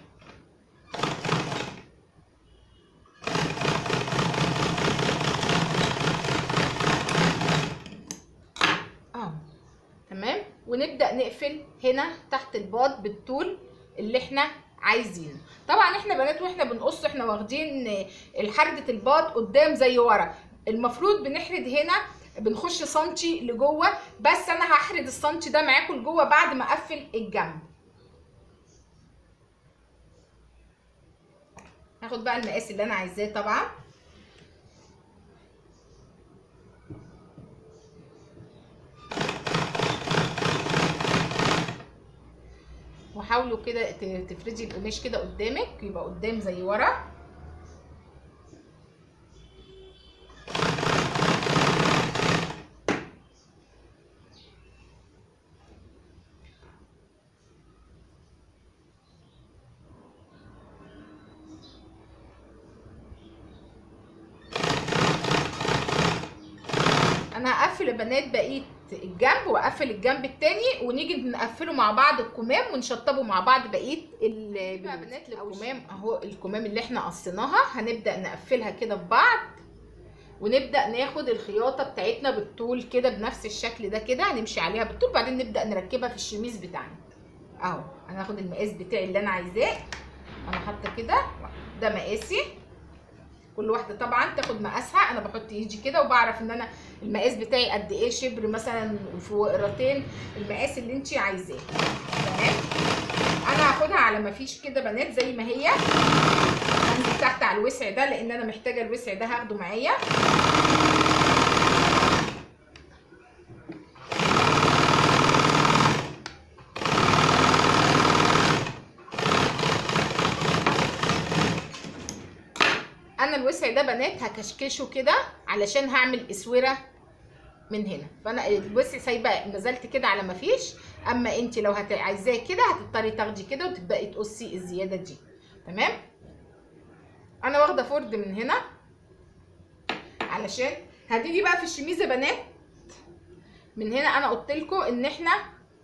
اه تمام ونبدأ نقفل هنا تحت الباط بالطول اللي احنا عايزينه طبعا احنا بنات واحنا بنقص احنا واخدين الحردة الباط قدام زي ورا المفروض بنحرد هنا بنخش سنتي لجوه بس انا هحرد السنتي ده معاكم لجوه بعد ما اقفل الجنب هاخد بقى المقاس اللي انا عايزاه طبعا وحاولوا كده ت- تفردي القماش كده قدامك يبقى قدام زي ورا انا هقفل يا بنات بقيه الجنب واقفل الجنب التاني ونيجي نقفله مع بعض الكمام ونشطبه مع بعض بقيه ال بقى بنات الكمام اهو الكمام اللي احنا قصيناها هنبدا نقفلها كده في بعض ونبدا ناخد الخياطه بتاعتنا بالطول كده بنفس الشكل ده كده هنمشي عليها بالطول بعدين نبدا نركبها في الشميز بتاعنا اهو انا هاخد المقاس بتاعي اللي انا عايزاه انا حاطه كده ده مقاسي كل واحده طبعا تاخد مقاسها انا بحط ايدي كده وبعرف ان انا المقاس بتاعي قد ايه شبر مثلا في وقرتين المقاس اللي انت عايزاه تمام انا هاخدها على ما فيش كده بنات زي ما هي هنزل تحت على الوسع ده لان انا محتاجه الوسع ده هاخده معايا انا الوسع ده بنات هكشكشه كده علشان هعمل اسوره من هنا فانا الوسع سايبه نزلت كده على ما فيش اما انت لو هت... عايزاه كده هتضطري تاخدي كده وتبداي تقصي الزياده دي تمام انا واخده فرد من هنا علشان هتيجي بقى في الشميز يا بنات من هنا انا قلت لكم ان احنا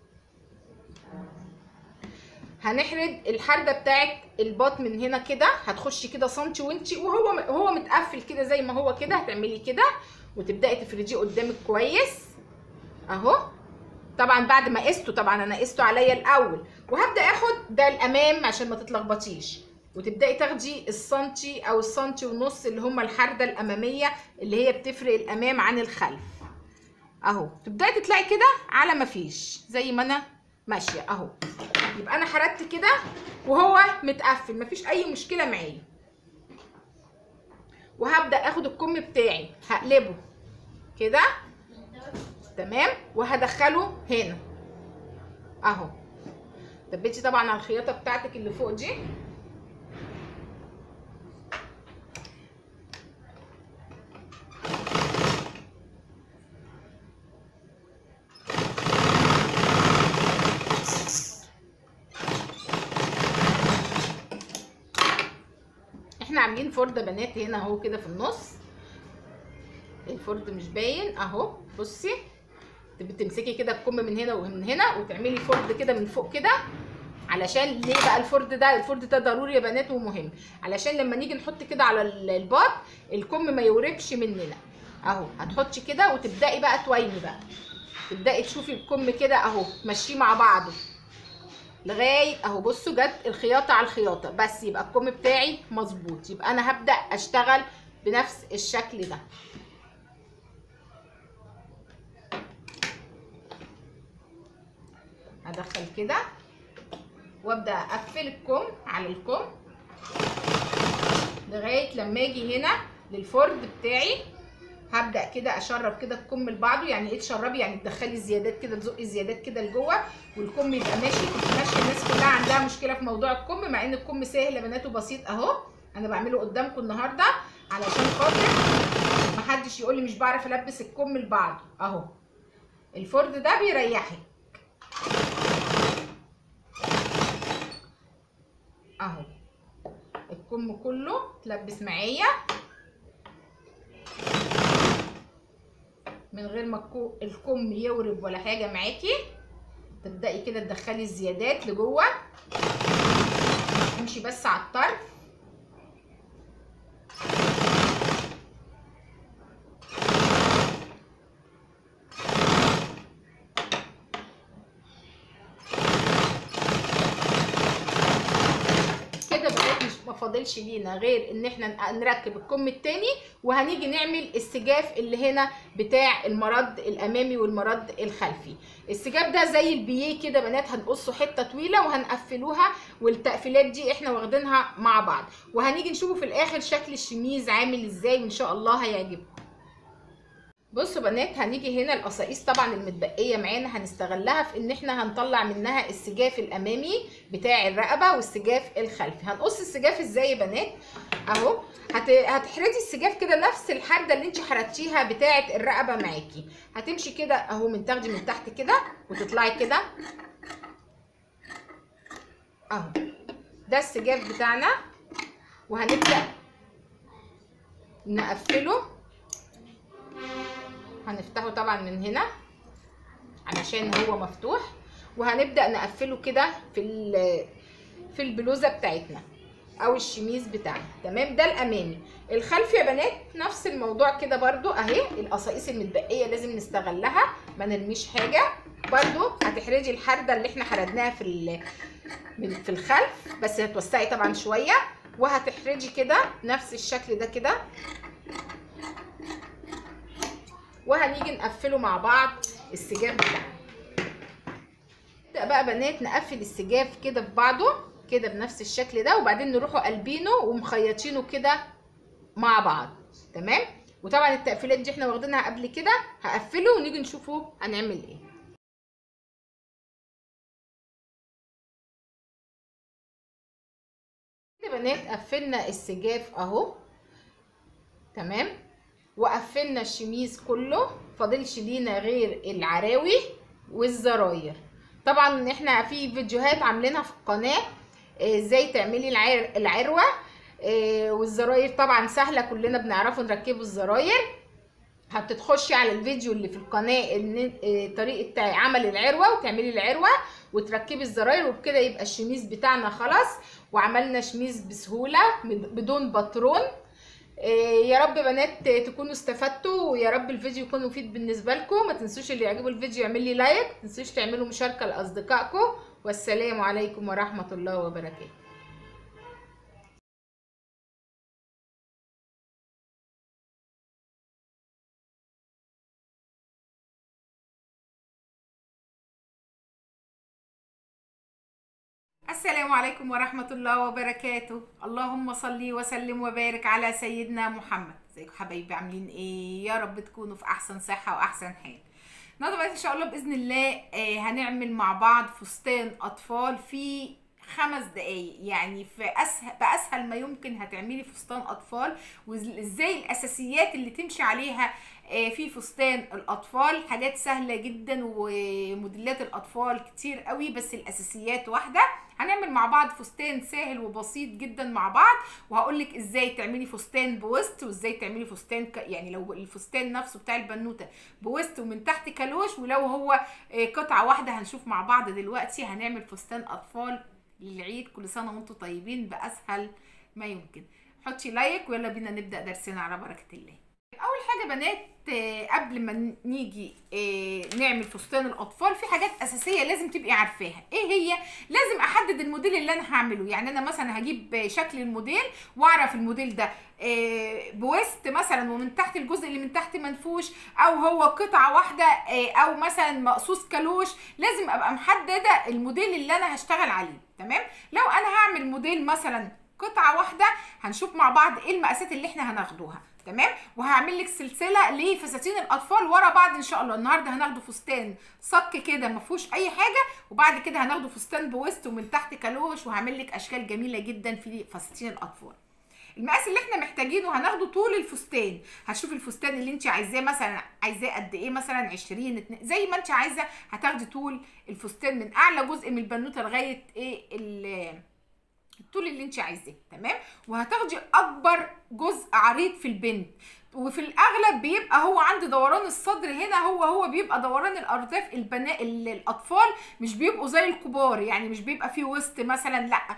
هنحرد الحرده بتاعت الباط من هنا كده هتخشي كده سنتي وانتي وهو هو متقفل كده زي ما هو كده هتعملي كده وتبداي تفرديه قدامك كويس اهو طبعا بعد ما قسته طبعا انا قسته عليا الاول وهبدا اخد ده الامام عشان ما تتلخبطيش وتبداي تاخدي السنتي او السنتي ونص اللي هم الحرده الاماميه اللي هي بتفرق الامام عن الخلف اهو تبداي تطلعي كده على ما فيش زي ما انا ماشيه اهو يبقى انا حردت كده وهو متقفل مفيش اي مشكله معايا وهبدا اخد الكم بتاعي هقلبه كده تمام وهدخله هنا اهو دبيتي طبعا على الخياطه بتاعتك اللي فوق دي احنا عاملين فرده بنات هنا اهو كده في النص الفرد مش باين اهو بصي بتمسكي كده الكم من هنا ومن هنا وتعملي فرد كده من فوق كده علشان ليه بقى الفرد ده الفرد ده ضروري يا بنات ومهم علشان لما نيجي نحط كده على ال- الباط الكم ما يوربش مننا اهو هتحطي كده وتبداي بقى تويني بقى تبداي تشوفي الكم كده اهو تمشيه مع بعضه لغايه اهو بصوا جت الخياطه على الخياطه بس يبقى الكم بتاعي مظبوط يبقى انا هبدا اشتغل بنفس الشكل ده هدخل كده وابدا اقفل الكم على الكم لغايه لما اجي هنا للفرد بتاعي هبدا كده اشرب كده الكم لبعضه يعني ايه تشربي يعني تدخلي زيادات كده تزقي زيادات كده لجوه والكم يبقى ماشي تبقى ماشيه الناس كلها عندها مشكله في موضوع الكم مع ان الكم سهل يا بنات وبسيط اهو انا بعمله قدامكم النهارده علشان خاطر محدش يقول لي مش بعرف البس الكم لبعضه اهو الفرد ده بيريحك اهو الكم كله تلبس معايا من غير ما الكو- الكم يورب ولا حاجه معاكي تبداي كده تدخلي الزيادات لجوه امشي بس على الطرف كده بقى مش ما فاضلش لينا غير ان احنا ن- نركب الكم التاني وهنيجي نعمل السجاف اللي هنا بتاع المرد الامامي والمرد الخلفي السجاف ده زي البيه كده بنات هنقصه حته طويله وهنقفلوها والتقفيلات دي احنا واخدينها مع بعض وهنيجي نشوفه في الاخر شكل الشميز عامل ازاي وان شاء الله هيعجبكم بصوا بنات هنيجي هنا القصاقيس طبعا المتبقيه معانا هنستغلها في ان احنا هنطلع منها السجاف الامامي بتاع الرقبه والسجاف الخلفي هنقص السجاف ازاي يا بنات اهو هت... هتحردي السجاف كده نفس الحرده اللي انت حردتيها بتاعه الرقبه معاكي هتمشي كده اهو من تاخدي من تحت كده وتطلعي كده اهو ده السجاف بتاعنا وهنبدا نقفله هنفتحه طبعا من هنا علشان هو مفتوح وهنبدا نقفله كده في ال- في البلوزه بتاعتنا او الشميز بتاعنا تمام ده الامامي الخلفي يا بنات نفس الموضوع كده برضو اهي القصاقيس المتبقيه لازم نستغلها ما نرميش حاجه برضو هتحرجي الحرده اللي احنا حردناها في ال- من- في الخلف بس هتوسعي طبعا شويه وهتحرجي كده نفس الشكل ده كده وهنيجي نقفله مع بعض السجاف بتاعنا نبدا بقى بنات نقفل السجاف كده في بعضه كده بنفس الشكل ده وبعدين نروحوا قلبينه ومخيطينه كده مع بعض تمام وطبعا التقفيلات دي احنا واخدينها قبل كده هقفله ونيجي نشوفه هنعمل ايه كده بنات قفلنا السجاف اهو تمام وقفلنا الشميز كله فاضلش لينا غير العراوي والزراير طبعا احنا في فيديوهات عاملينها في القناه آه، ازاي تعملي العر... العروه آه، والزراير طبعا سهله كلنا بنعرفه نركبه الزراير هتتخشي على الفيديو اللي في القناه ان آه، طريقه تع- عمل العروه وتعملي العروه وتركبي الزراير وبكده يبقى الشميز بتاعنا خلاص وعملنا شميز بسهوله من- بدون باترون إيه، يا رب بنات تكونوا استفدتوا ويا رب الفيديو يكون مفيد بالنسبه لكم ما تنسوش اللي يعجبه الفيديو يعمل لي لايك ما تنسوش تعملوا مشاركه لاصدقائكم والسلام عليكم ورحمه الله وبركاته السلام عليكم ورحمة الله وبركاته اللهم صل وسلم وبارك على سيدنا محمد ازيكم حبايبي عاملين ايه يا رب تكونوا في احسن صحة واحسن حال النهارده بقى ان شاء الله باذن الله آه، هنعمل مع بعض فستان اطفال في خمس دقايق يعني في اسهل باسهل ما يمكن هتعملي فستان اطفال وازاي الاساسيات اللي تمشي عليها آه، في فستان الاطفال حاجات سهله جدا وموديلات الاطفال كتير قوي بس الاساسيات واحده هنعمل مع بعض فستان سهل وبسيط جدا مع بعض وهقول لك ازاي تعملي فستان بوست وازاي تعملي فستان ك... يعني لو الفستان نفسه بتاع البنوته بوست ومن تحت كالوش ولو هو آه، قطعه واحده هنشوف مع بعض دلوقتي هنعمل فستان اطفال للعيد كل سنه وانتم طيبين باسهل ما يمكن حطي لايك ويلا بينا نبدا درسنا على بركه الله اول حاجه بنات آه، قبل ما نيجي آه، نعمل فستان الاطفال في حاجات اساسيه لازم تبقي عارفاها ايه هي لازم احدد الموديل اللي انا هعمله يعني انا مثلا هجيب شكل الموديل واعرف الموديل ده آه، بويست مثلا ومن تحت الجزء اللي من تحت منفوش او هو قطعه واحده آه، او مثلا مقصوص كالوش لازم ابقى محدده الموديل اللي انا هشتغل عليه تمام لو انا هعمل موديل مثلا قطعه واحده هنشوف مع بعض ايه المقاسات اللي احنا هناخدوها تمام وهعمل لك سلسله لفساتين الاطفال ورا بعض ان شاء الله النهارده هناخده فستان صك كده ما فيهوش اي حاجه وبعد كده هناخده فستان بويست ومن تحت كالوش وهعمل لك اشكال جميله جدا في فساتين الاطفال المقاس اللي احنا محتاجينه هناخده طول الفستان هتشوفي الفستان اللي انت عايزاه مثلا عايزاه قد ايه مثلا 20 اتنين- زي ما انت عايزه هتاخدي طول الفستان من اعلى جزء من البنوته لغايه ايه ال- الطول اللي انت عايزاه تمام وهتاخدي اكبر جزء عريض في البنت وفي الاغلب بيبقى هو عند دوران الصدر هنا هو هو بيبقى دوران الارداف البناء الاطفال مش بيبقوا زي الكبار يعني مش بيبقى فيه وسط مثلا لا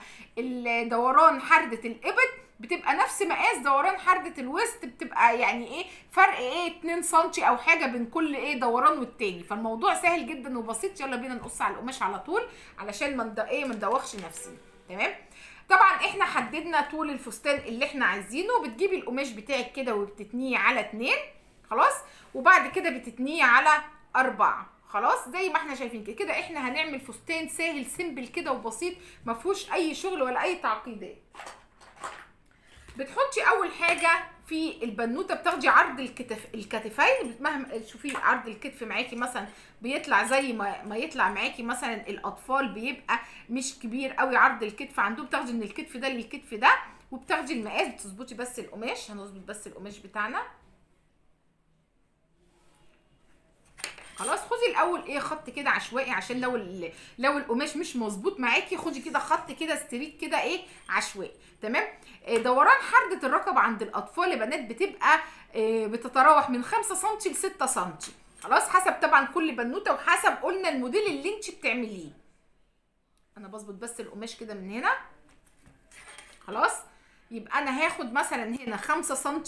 الدوران حردة الابط بتبقى نفس مقاس دوران حردة الوسط بتبقى يعني ايه فرق ايه 2 سم او حاجه بين كل ايه دوران والتاني فالموضوع سهل جدا وبسيط يلا بينا نقص على القماش على طول علشان ما ند- ايه ما ندوخش نفسنا تمام طبعا احنا حددنا طول الفستان اللي احنا عايزينه بتجيبي القماش بتاعك كده وبتتنيه على اتنين خلاص وبعد كده بتتنيه على اربعة خلاص زي ما احنا شايفين كده كده احنا هنعمل فستان سهل سيمبل كده وبسيط ما فيهوش اي شغل ولا اي تعقيدات بتحطي اول حاجه في البنوته بتاخدي عرض الكتف الكتفين مهما شوفي عرض الكتف معاكي مثلا بيطلع زي ما ما يطلع معاكي مثلا الاطفال بيبقى مش كبير قوي عرض الكتف عندهم بتاخدي من الكتف ده للكتف ده وبتاخدي المقاس بتظبطي بس القماش هنظبط بس القماش بتاعنا خلاص خدي الاول ايه خط كده عشوائي عشان لو ال- لو القماش مش مظبوط معاكي خدي كده خط كده ستريت كده ايه عشوائي تمام آه، دوران حردة الرقبة عند الأطفال يا بنات بتبقى آه، بتتراوح من 5 سم ل 6 سم خلاص حسب طبعا كل بنوتة وحسب قلنا الموديل اللي انت بتعمليه انا بظبط بس القماش كده من هنا خلاص يبقى انا هاخد مثلا هنا 5 سم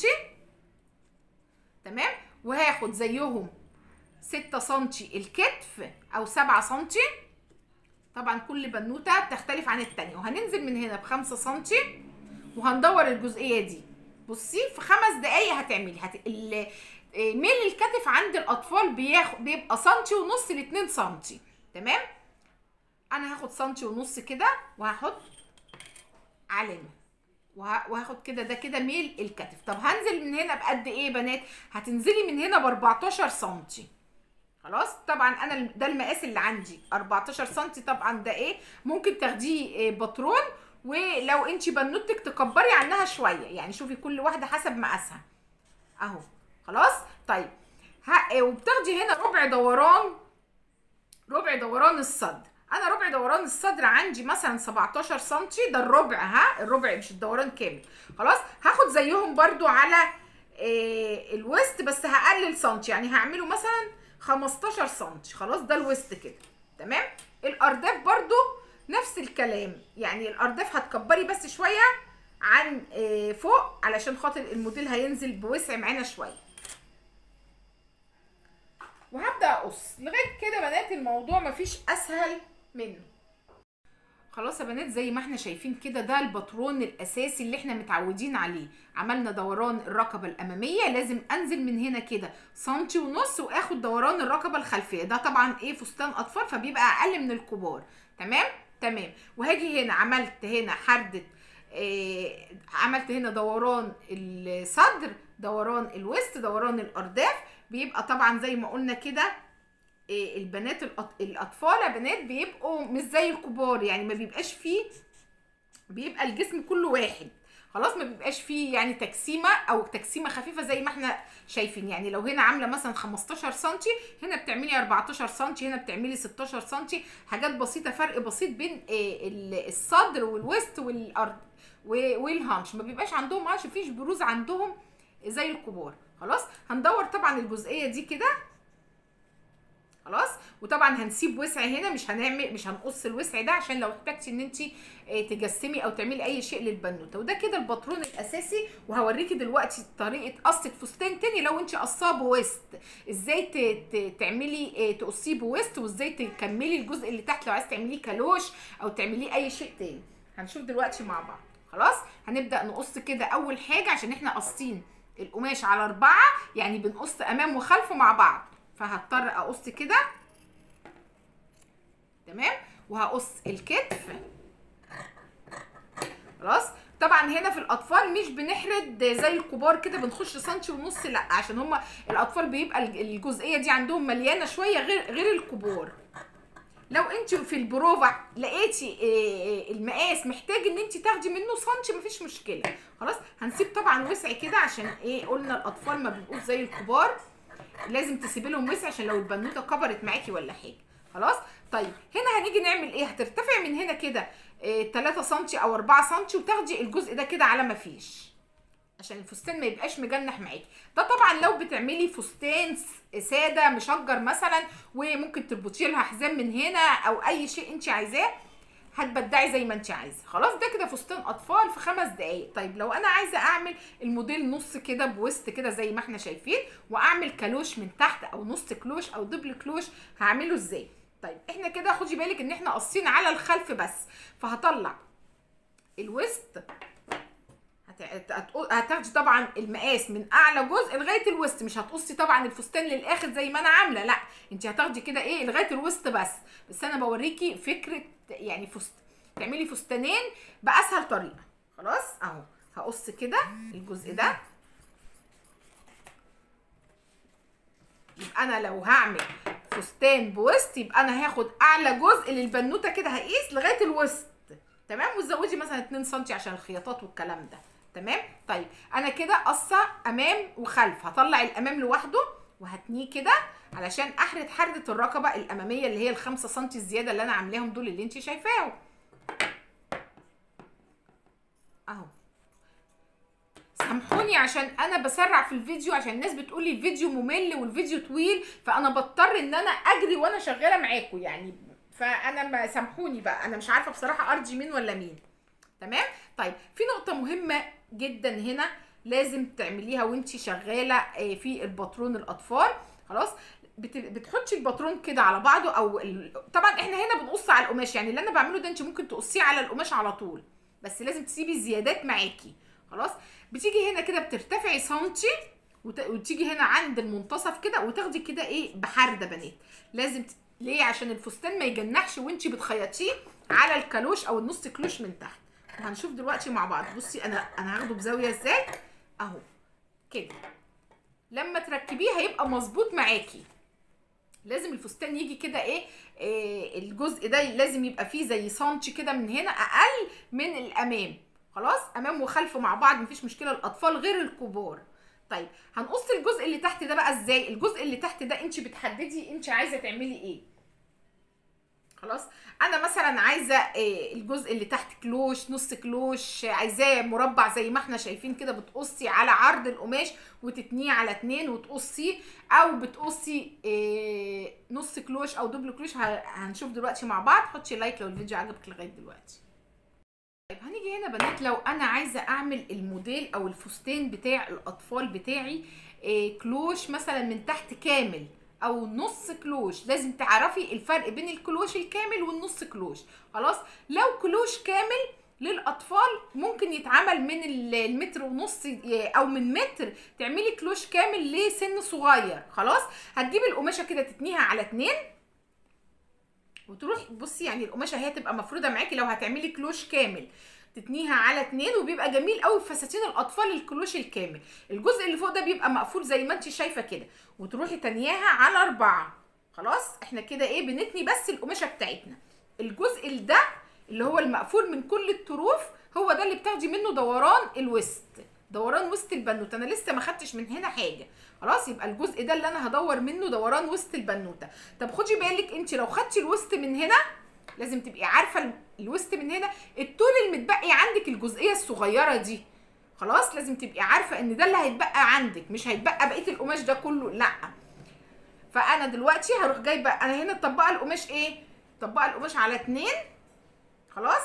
تمام وهاخد زيهم 6 سم الكتف او 7 سم طبعا كل بنوته بتختلف عن التانية وهننزل من هنا بخمسة سنتي وهندور الجزئيه دي بصي في خمس دقايق هتعملي هت... ال... آه، ميل الكتف عند الاطفال بياخد بيبقى سنتي ونص لاتنين سنتي تمام انا هاخد سنتي ونص كده وهحط علامه وه- وهاخد كده ده كده ميل الكتف طب هنزل من هنا بقد ايه يا بنات هتنزلي من هنا ب 14 سنتي خلاص طبعا انا الم- ده المقاس اللي عندي 14 سم طبعا ده ايه ممكن تاخديه إيه، باترون ولو انت بنوتك تكبري عنها شويه يعني شوفي كل واحده حسب مقاسها اهو خلاص طيب ها إيه، وبتاخدي هنا ربع دوران ربع دوران الصدر انا ربع دوران الصدر عندي مثلا 17 سم ده الربع ها الربع مش الدوران كامل خلاص هاخد زيهم برضو على إيه الوسط بس هقلل سنتي يعني هعمله مثلا 15 سنتي خلاص ده الوسط كده تمام الارداف برضو نفس الكلام يعني الارداف هتكبري بس شويه عن آه، فوق علشان خاطر الموديل هينزل بوسع معانا شويه وهبدا اقص لغايه كده بنات الموضوع مفيش اسهل منه خلاص يا بنات زي ما احنا شايفين كده ده الباترون الاساسي اللي احنا متعودين عليه عملنا دوران الرقبه الاماميه لازم انزل من هنا كده سنتي ونص واخد دوران الرقبه الخلفيه ده طبعا ايه فستان اطفال فبيبقى اقل من الكبار تمام تمام وهاجي هنا عملت هنا حردة إيه عملت هنا دوران الصدر دوران الوسط دوران الارداف بيبقى طبعا زي ما قلنا كده إيه البنات الأط- الاطفال يا بنات بيبقوا مش زي الكبار يعني ما بيبقاش فيه بيبقى الجسم كله واحد خلاص ما بيبقاش فيه يعني تجسيمه او تجسيمه خفيفه زي ما احنا شايفين يعني لو هنا عامله مثلا 15 سم هنا بتعملي 14 سم هنا بتعملي 16 سم حاجات بسيطه فرق بسيط بين إيه ال- الصدر والوسط والارض و- والهانش ما بيبقاش عندهم هانش مفيش بروز عندهم زي الكبار خلاص هندور طبعا الجزئيه دي كده خلاص وطبعا هنسيب وسع هنا مش هنعمل مش هنقص الوسع ده عشان لو احتجتي ان انت تجسمي او تعملي اي شيء للبنوته وده كده الباترون الاساسي وهوريكي دلوقتي طريقه قصه فستان تاني لو انت قصاه بويست ازاي ت- ت- تعملي آه، تقصيه بويست وازاي تكملي الجزء اللي تحت لو عايز تعمليه كالوش او تعمليه اي شيء تاني هنشوف دلوقتي مع بعض خلاص هنبدا نقص كده اول حاجه عشان احنا قاصين القماش على اربعه يعني بنقص امام وخلف مع بعض فهضطر اقص كده تمام وهقص الكتف خلاص طبعا هنا في الاطفال مش بنحرد زي الكبار كده بنخش سنتي ونص لا عشان هما الاطفال بيبقى الج- الجزئيه دي عندهم مليانه شويه غير غير الكبار لو انت في البروفا لقيتي آه، المقاس محتاج ان انت تاخدي منه سنتي مفيش مشكله خلاص هنسيب طبعا وسع كده عشان ايه قلنا الاطفال ما بيبقوش زي الكبار لازم تسيبي لهم وسع عشان لو البنوته كبرت معاكي ولا حاجه خلاص طيب هنا هنيجي نعمل ايه هترتفع من هنا كده إيه 3 سم او 4 سم وتاخدي الجزء ده كده على ما فيش عشان الفستان ما يبقاش مجنح معاكي ده طبعا لو بتعملي فستان س- ساده مشجر مثلا وممكن تربطي لها حزام من هنا او اي شيء انت عايزاه هتبدعي زي ما انت عايزه خلاص ده كده فستان اطفال في خمس دقايق طيب لو انا عايزه اعمل الموديل نص كده بوسط كده زي ما احنا شايفين واعمل كالوش من تحت او نص كلوش او دبل كلوش هعمله ازاي طيب احنا كده خدي بالك ان احنا قاصين على الخلف بس فهطلع الوسط هت- هت- هتاخدي طبعا المقاس من اعلى جزء لغايه الوسط مش هتقصي طبعا الفستان للاخر زي ما انا عامله لا انت هتاخدي كده ايه لغايه الوسط بس بس انا بوريكي فكره يعني فست تعملي فستانين باسهل طريقه خلاص اهو هقص كده الجزء ده يبقى انا لو هعمل فستان بوسط يبقى انا هاخد اعلى جزء للبنوته كده هقيس لغايه الوسط تمام وتزودي مثلا 2 سم عشان الخياطات والكلام ده تمام طيب انا كده قصه امام وخلف هطلع الامام لوحده وهتنيه كده علشان احرد حردة الرقبة الامامية اللي هي الخمسة سم الزيادة اللي انا عاملاهم دول اللي انت شايفاهم اهو سامحوني عشان انا بسرع في الفيديو عشان الناس بتقول لي الفيديو ممل والفيديو طويل فانا بضطر ان انا اجري وانا شغاله معاكم يعني فانا ما سامحوني بقى انا مش عارفه بصراحه ارضي مين ولا مين تمام طيب في نقطه مهمه جدا هنا لازم تعمليها وانت شغاله آه، في الباترون الاطفال خلاص بت- بتحطي الباترون كده على بعضه او ال... طبعا احنا هنا بنقص على القماش يعني اللي انا بعمله ده انت ممكن تقصيه على القماش على طول بس لازم تسيبي زيادات معاكي خلاص بتيجي هنا كده بترتفعي سنتي وت... وتيجي هنا عند المنتصف كده وتاخدي كده ايه بحرده بنات لازم ت... ليه عشان الفستان ما يجنحش وانت بتخيطيه على الكالوش او النص كلوش من تحت وهنشوف دلوقتي مع بعض بصي انا انا هاخده بزاويه ازاي اهو كده لما تركبيه هيبقى مظبوط معاكي لازم الفستان يجي كده ايه, إيه الجزء ده لازم يبقى فيه زي سنتي كده من هنا اقل من الامام خلاص امام وخلف مع بعض مفيش مشكله الاطفال غير الكبار طيب هنقص الجزء اللي تحت ده بقى ازاي الجزء اللي تحت ده انت بتحددي انت عايزه تعملي ايه خلاص انا مثلا عايزه إيه الجزء اللي تحت كلوش نص كلوش عايزاه مربع زي ما احنا شايفين كده بتقصي على عرض القماش وتتنيه على اتنين وتقصي او بتقصي إيه نص كلوش او دبل كلوش ه- هنشوف دلوقتي مع بعض حطي لايك لو الفيديو عجبك لغايه دلوقتي طيب هنيجي هنا بنات لو انا عايزه اعمل الموديل او الفستان بتاع الاطفال بتاعي إيه كلوش مثلا من تحت كامل او نص كلوش لازم تعرفي الفرق بين الكلوش الكامل والنص كلوش خلاص لو كلوش كامل للاطفال ممكن يتعمل من ال- المتر ونص ي- او من متر تعملي كلوش كامل لسن صغير خلاص هتجيبي القماشه كده تتنيها على اتنين وتروحي بصي يعني القماشه هي تبقى مفروده معاكي لو هتعملي كلوش كامل تتنيها على اتنين وبيبقى جميل قوي في فساتين الاطفال الكلوش الكامل الجزء اللي فوق ده بيبقى مقفول زي ما انت شايفه كده وتروحي تانياها على اربعه خلاص احنا كده ايه بنتني بس القماشه بتاعتنا الجزء ده اللي هو المقفول من كل الطروف هو ده اللي بتاخدي منه دوران الوسط دوران وسط البنوته انا لسه ما خدتش من هنا حاجه خلاص يبقى الجزء ده اللي انا هدور منه دوران وسط البنوته طب خدي بالك انت لو خدتي الوسط من هنا لازم تبقي عارفه ال- الوسط من هنا الطول المتبقي عندك الجزئيه الصغيره دي خلاص لازم تبقي عارفه ان ده اللي هيتبقى عندك مش هيتبقى بقيه القماش ده كله لا فانا دلوقتي هروح جايبه انا هنا مطبقه القماش ايه مطبقه القماش على اتنين خلاص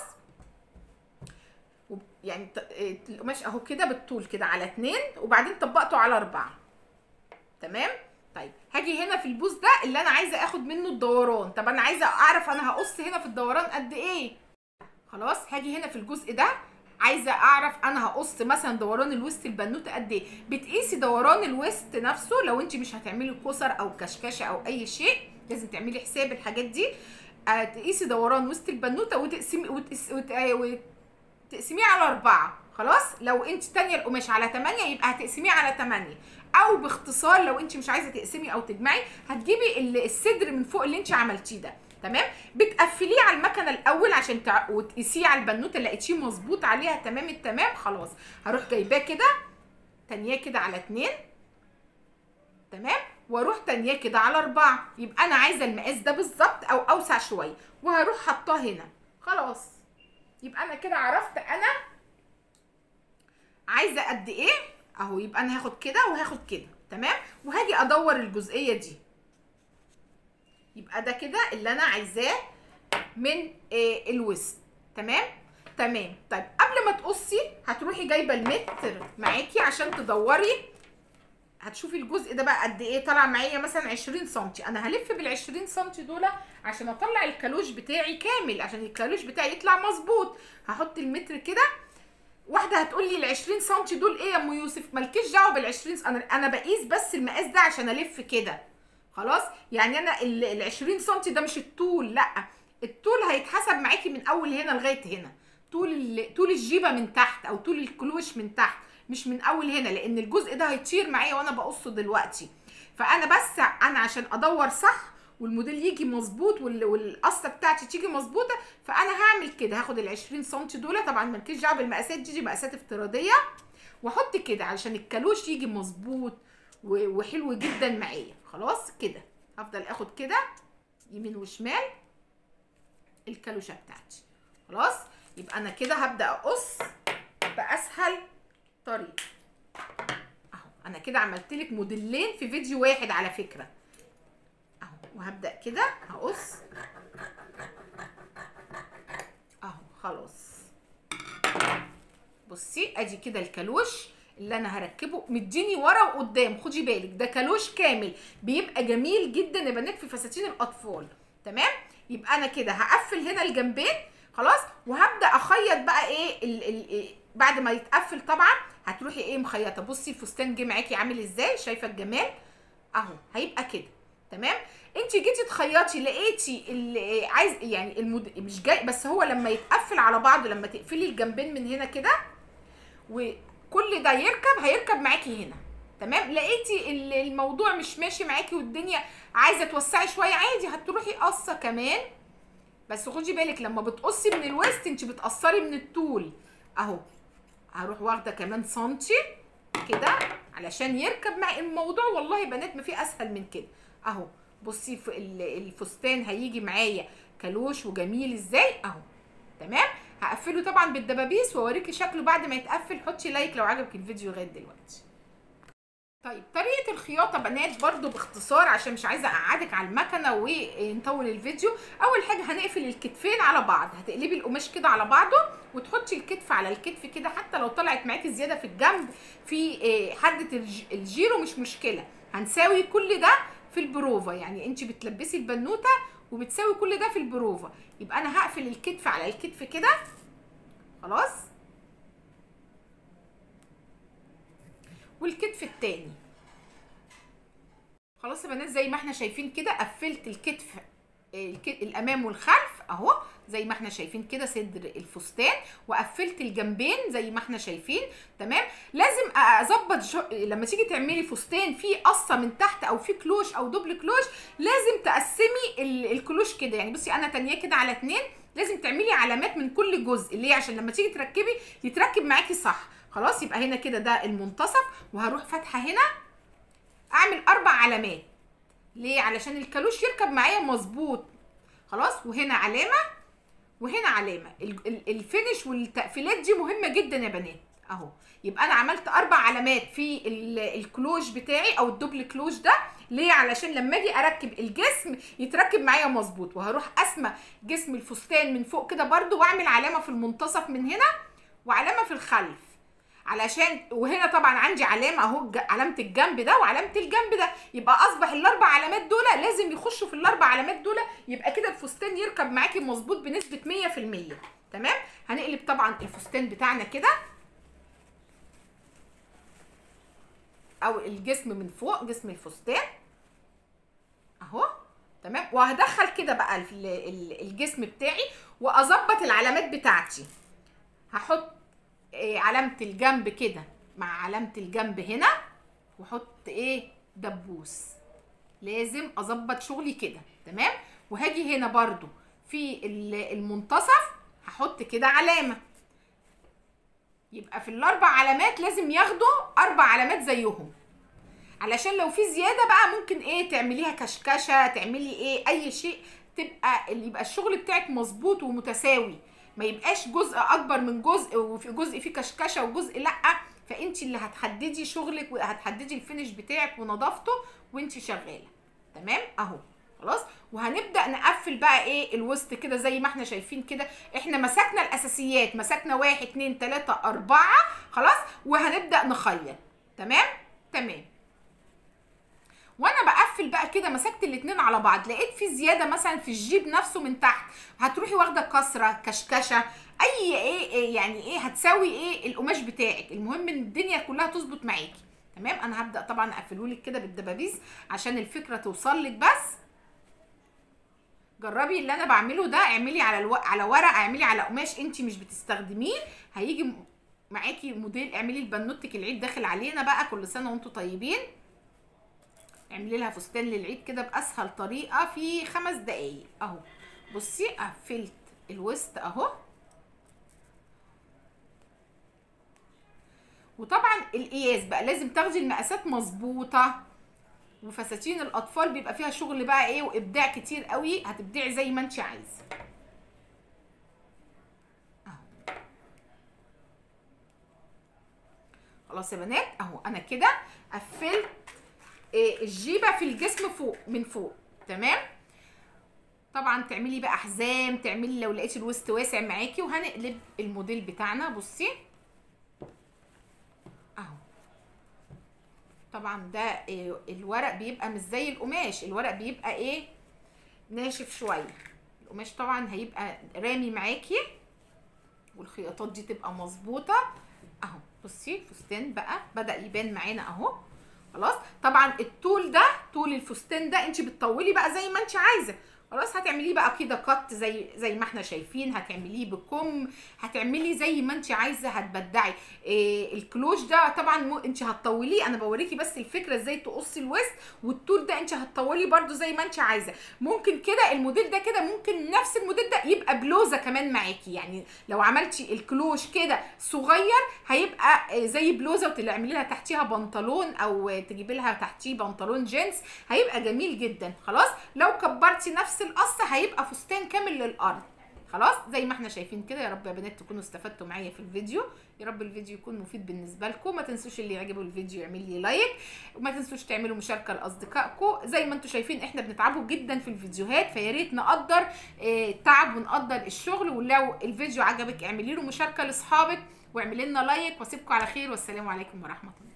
وب- يعني ت- إيه، القماش اهو كده بالطول كده على اتنين وبعدين طبقته على اربعه تمام طيب هاجي هنا في البوز ده اللي انا عايزه اخد منه الدوران طب انا عايزه اعرف انا هقص هنا في الدوران قد ايه خلاص هاجي هنا في الجزء ده عايزه اعرف انا هقص مثلا دوران الوسط البنوته قد ايه بتقيسي دوران الوسط نفسه لو انت مش هتعملي كسر او كشكشه او اي شيء لازم تعملي حساب الحاجات دي آه تقيسي دوران وسط البنوته وتقسمي وتقس... وت... آه، وتقسميه على أربعة خلاص لو انت تانية القماش على 8 يبقى هتقسميه على 8 او باختصار لو انت مش عايزه تقسمي او تجمعي هتجيبي ال- الصدر من فوق اللي انت عملتيه ده تمام بتقفليه على المكنه الاول عشان تع... وتقيسيه على البنوته لقيتيه مظبوط عليها تمام التمام خلاص هروح جايباه كده تانية كده على اتنين تمام واروح تانية كده على اربعة يبقى انا عايزه المقاس ده بالظبط او اوسع شويه وهروح حطاه هنا خلاص يبقى انا كده عرفت انا عايزه قد ايه اهو يبقى انا هاخد كده وهاخد كده تمام وهاجي ادور الجزئيه دي يبقى ده كده اللي انا عايزاه من آه الوسط تمام تمام طيب قبل ما تقصي هتروحي جايبه المتر معاكي عشان تدوري هتشوفي الجزء ده بقى قد ايه طالع معايا مثلا 20 سم انا هلف بال 20 سم دول عشان اطلع الكالوش بتاعي كامل عشان الكالوش بتاعي يطلع مظبوط هحط المتر كده واحده هتقول لي ال 20 سم دول ايه يا ام يوسف مالكيش دعوه بال 20 انا انا بقيس بس المقاس ده عشان الف كده خلاص يعني انا ال 20 سم ده مش الطول لا الطول هيتحسب معاكي من اول هنا لغايه هنا طول ال- طول الجيبه من تحت او طول الكلوش من تحت مش من اول هنا لان الجزء ده هيطير معايا وانا بقصه دلوقتي فانا بس انا عشان ادور صح والموديل يجي مظبوط وال- والقصه بتاعتي تيجي مظبوطه فانا هعمل كده هاخد ال 20 سم دول طبعا مالكيش دعوه بالمقاسات دي دي مقاسات افتراضيه واحط كده علشان الكالوش يجي مظبوط و- وحلو جدا معايا خلاص كده هفضل اخد كده يمين وشمال الكالوشه بتاعتي خلاص يبقى انا كده هبدا اقص باسهل طريقه اهو انا كده عملت لك موديلين في فيديو واحد على فكره اهو وهبدا كده هقص اهو خلاص بصي ادي كده الكالوش اللي انا هركبه مديني ورا وقدام خدي بالك ده كالوش كامل بيبقى جميل جدا يا بنات في فساتين الاطفال تمام يبقى انا كده هقفل هنا الجنبين خلاص وهبدا اخيط بقى ايه ال ال إيه بعد ما يتقفل طبعا هتروحي ايه مخيطه بصي الفستان جه معاكي عامل ازاي شايفه الجمال اهو هيبقى كده تمام انت جيتي تخيطي لقيتي اللي عايز يعني المد... مش جاي بس هو لما يتقفل على بعضه لما تقفلي الجنبين من هنا كده وكل ده يركب هيركب معاكي هنا تمام لقيتي ال- الموضوع مش ماشي معاكي والدنيا عايزه توسعي شويه عادي هتروحي قصه كمان بس خدي بالك لما بتقصي من الوسط انت بتقصري من الطول اهو هروح واخده كمان سنتي كده علشان يركب مع الموضوع والله يا بنات ما في اسهل من كده اهو بصي في ال- الفستان هيجي معايا كالوش وجميل ازاي اهو تمام هقفله طبعا بالدبابيس واوريكي شكله بعد ما يتقفل حطي لايك لو عجبك الفيديو لغايه دلوقتي طيب طريقه الخياطه بنات برضو باختصار عشان مش عايزه اقعدك على المكنه ونطول الفيديو اول حاجه هنقفل الكتفين على بعض هتقلبي القماش كده على بعضه وتحطي الكتف على الكتف كده حتى لو طلعت معاكي زياده في الجنب في آه، حده الج- الجيرو مش مشكله هنساوي كل ده في البروفا يعني انت بتلبسي البنوته وبتساوي كل ده في البروفا يبقى انا هقفل الكتف على الكتف كده خلاص والكتف التاني خلاص يا بنات زي ما احنا شايفين كده قفلت الكتف الك- الامام والخلف اهو زي ما احنا شايفين كده صدر الفستان وقفلت الجنبين زي ما احنا شايفين تمام لازم اظبط شو... لما تيجي تعملي فستان فيه قصه من تحت او فيه كلوش او دبل كلوش لازم تقسمي ال- الكلوش كده يعني بصي انا تانية كده على اتنين لازم تعملي علامات من كل جزء ليه عشان لما تيجي تركبي يتركب معاكي صح خلاص يبقى هنا كده ده المنتصف وهروح فاتحه هنا اعمل اربع علامات ليه علشان الكالوش يركب معايا مظبوط خلاص وهنا علامه وهنا علامه ال- ال- الفينش والتقفيلات دي مهمه جدا يا بنات اهو يبقى انا عملت اربع علامات في ال- الكلوش بتاعي او الدبل كلوش ده ليه علشان لما اجي اركب الجسم يتركب معايا مظبوط وهروح اسمى جسم الفستان من فوق كده برده واعمل علامه في المنتصف من هنا وعلامه في الخلف علشان وهنا طبعا عندي علامه اهو ج- علامه الجنب ده وعلامه الجنب ده يبقى اصبح الاربع علامات دول لازم يخشوا في الاربع علامات دول يبقى كده الفستان يركب معاكي مظبوط بنسبه 100% تمام هنقلب طبعا الفستان بتاعنا كده او الجسم من فوق جسم الفستان اهو تمام وهدخل كده بقى ال- ال- الجسم بتاعي واظبط العلامات بتاعتي هحط إيه علامة الجنب كده مع علامة الجنب هنا واحط ايه دبوس لازم اظبط شغلي كده تمام وهاجي هنا برضو في ال- المنتصف هحط كده علامة يبقى في الاربع علامات لازم ياخدوا اربع علامات زيهم علشان لو في زياده بقى ممكن ايه تعمليها كشكشه تعملي ايه اي شيء تبقى اللي يبقى الشغل بتاعك مظبوط ومتساوي ما يبقاش جزء اكبر من جزء وفي جزء فيه كشكشه وجزء لا فانت اللي هتحددي شغلك وهتحددي الفينش بتاعك ونظافته وانت شغاله تمام اهو خلاص وهنبدا نقفل بقى ايه الوسط كده زي ما احنا شايفين كده احنا مسكنا الاساسيات مسكنا واحد اتنين تلاته اربعه خلاص وهنبدا نخيط تمام تمام وانا بقفل بقى كده مسكت الاتنين على بعض لقيت في زياده مثلا في الجيب نفسه من تحت هتروحي واخده كسره كشكشه اي ايه, إيه يعني ايه هتساوي ايه القماش بتاعك المهم ان الدنيا كلها تظبط معاكي تمام انا هبدا طبعا اقفله لك كده بالدبابيس عشان الفكره توصل لك بس جربي اللي انا بعمله ده اعملي على الو... على ورق اعملي على قماش انت مش بتستخدميه هيجي م- معاكي موديل اعملي لبنوتك العيد داخل علينا بقى كل سنه وانتم طيبين اعملي لها فستان للعيد كده باسهل طريقه في خمس دقايق اهو بصي قفلت الوسط اهو وطبعا القياس بقى لازم تاخدي المقاسات مظبوطه وفساتين الاطفال بيبقى فيها شغل بقى ايه وابداع كتير قوي هتبدعي زي ما انت عايزه اهو خلاص يا بنات اهو انا كده قفلت إيه الجيبه في الجسم فوق من فوق تمام طبعا تعملي بقى حزام تعملي لو لقيتي الوسط واسع معاكي وهنقلب الموديل بتاعنا بصي اهو طبعا ده إيه الورق بيبقى مش زي القماش الورق بيبقى ايه ناشف شويه القماش طبعا هيبقى رامي معاكي والخياطات دي تبقى مظبوطه اهو بصي فستان بقى بدا يبان معانا اهو خلاص طبعا الطول ده طول الفستان ده انت بتطولي بقى زي ما انت عايزه خلاص هتعمليه بقى كده قط زي زي ما احنا شايفين هتعمليه بكم هتعملي زي ما انت عايزه هتبدعي إيه الكلوش ده طبعا مو انت هتطوليه انا بوريكي بس الفكره ازاي تقصي الوسط والطول ده انت هتطولي برده زي ما انت عايزه ممكن كده الموديل ده كده ممكن نفس الموديل ده يبقى بلوزه كمان معاكي يعني لو عملتي الكلوش كده صغير هيبقى آه، زي بلوزه وتعملي لها تحتيها بنطلون او تجيبي لها تحتيه بنطلون جينز هيبقى جميل جدا خلاص لو كبرتي نفس القص هيبقى فستان كامل للارض خلاص زي ما احنا شايفين كده يا رب يا بنات تكونوا استفدتوا معايا في الفيديو يا رب الفيديو يكون مفيد بالنسبه لكم ما تنسوش اللي يعجبه الفيديو يعمل لي لايك وما تنسوش تعملوا مشاركه لاصدقائكم زي ما انتم شايفين احنا بنتعبوا جدا في الفيديوهات فيا ريت نقدر آه، التعب ونقدر الشغل ولو الفيديو عجبك اعملي له مشاركه لاصحابك واعملي لنا لايك واسيبكم على خير والسلام عليكم ورحمه الله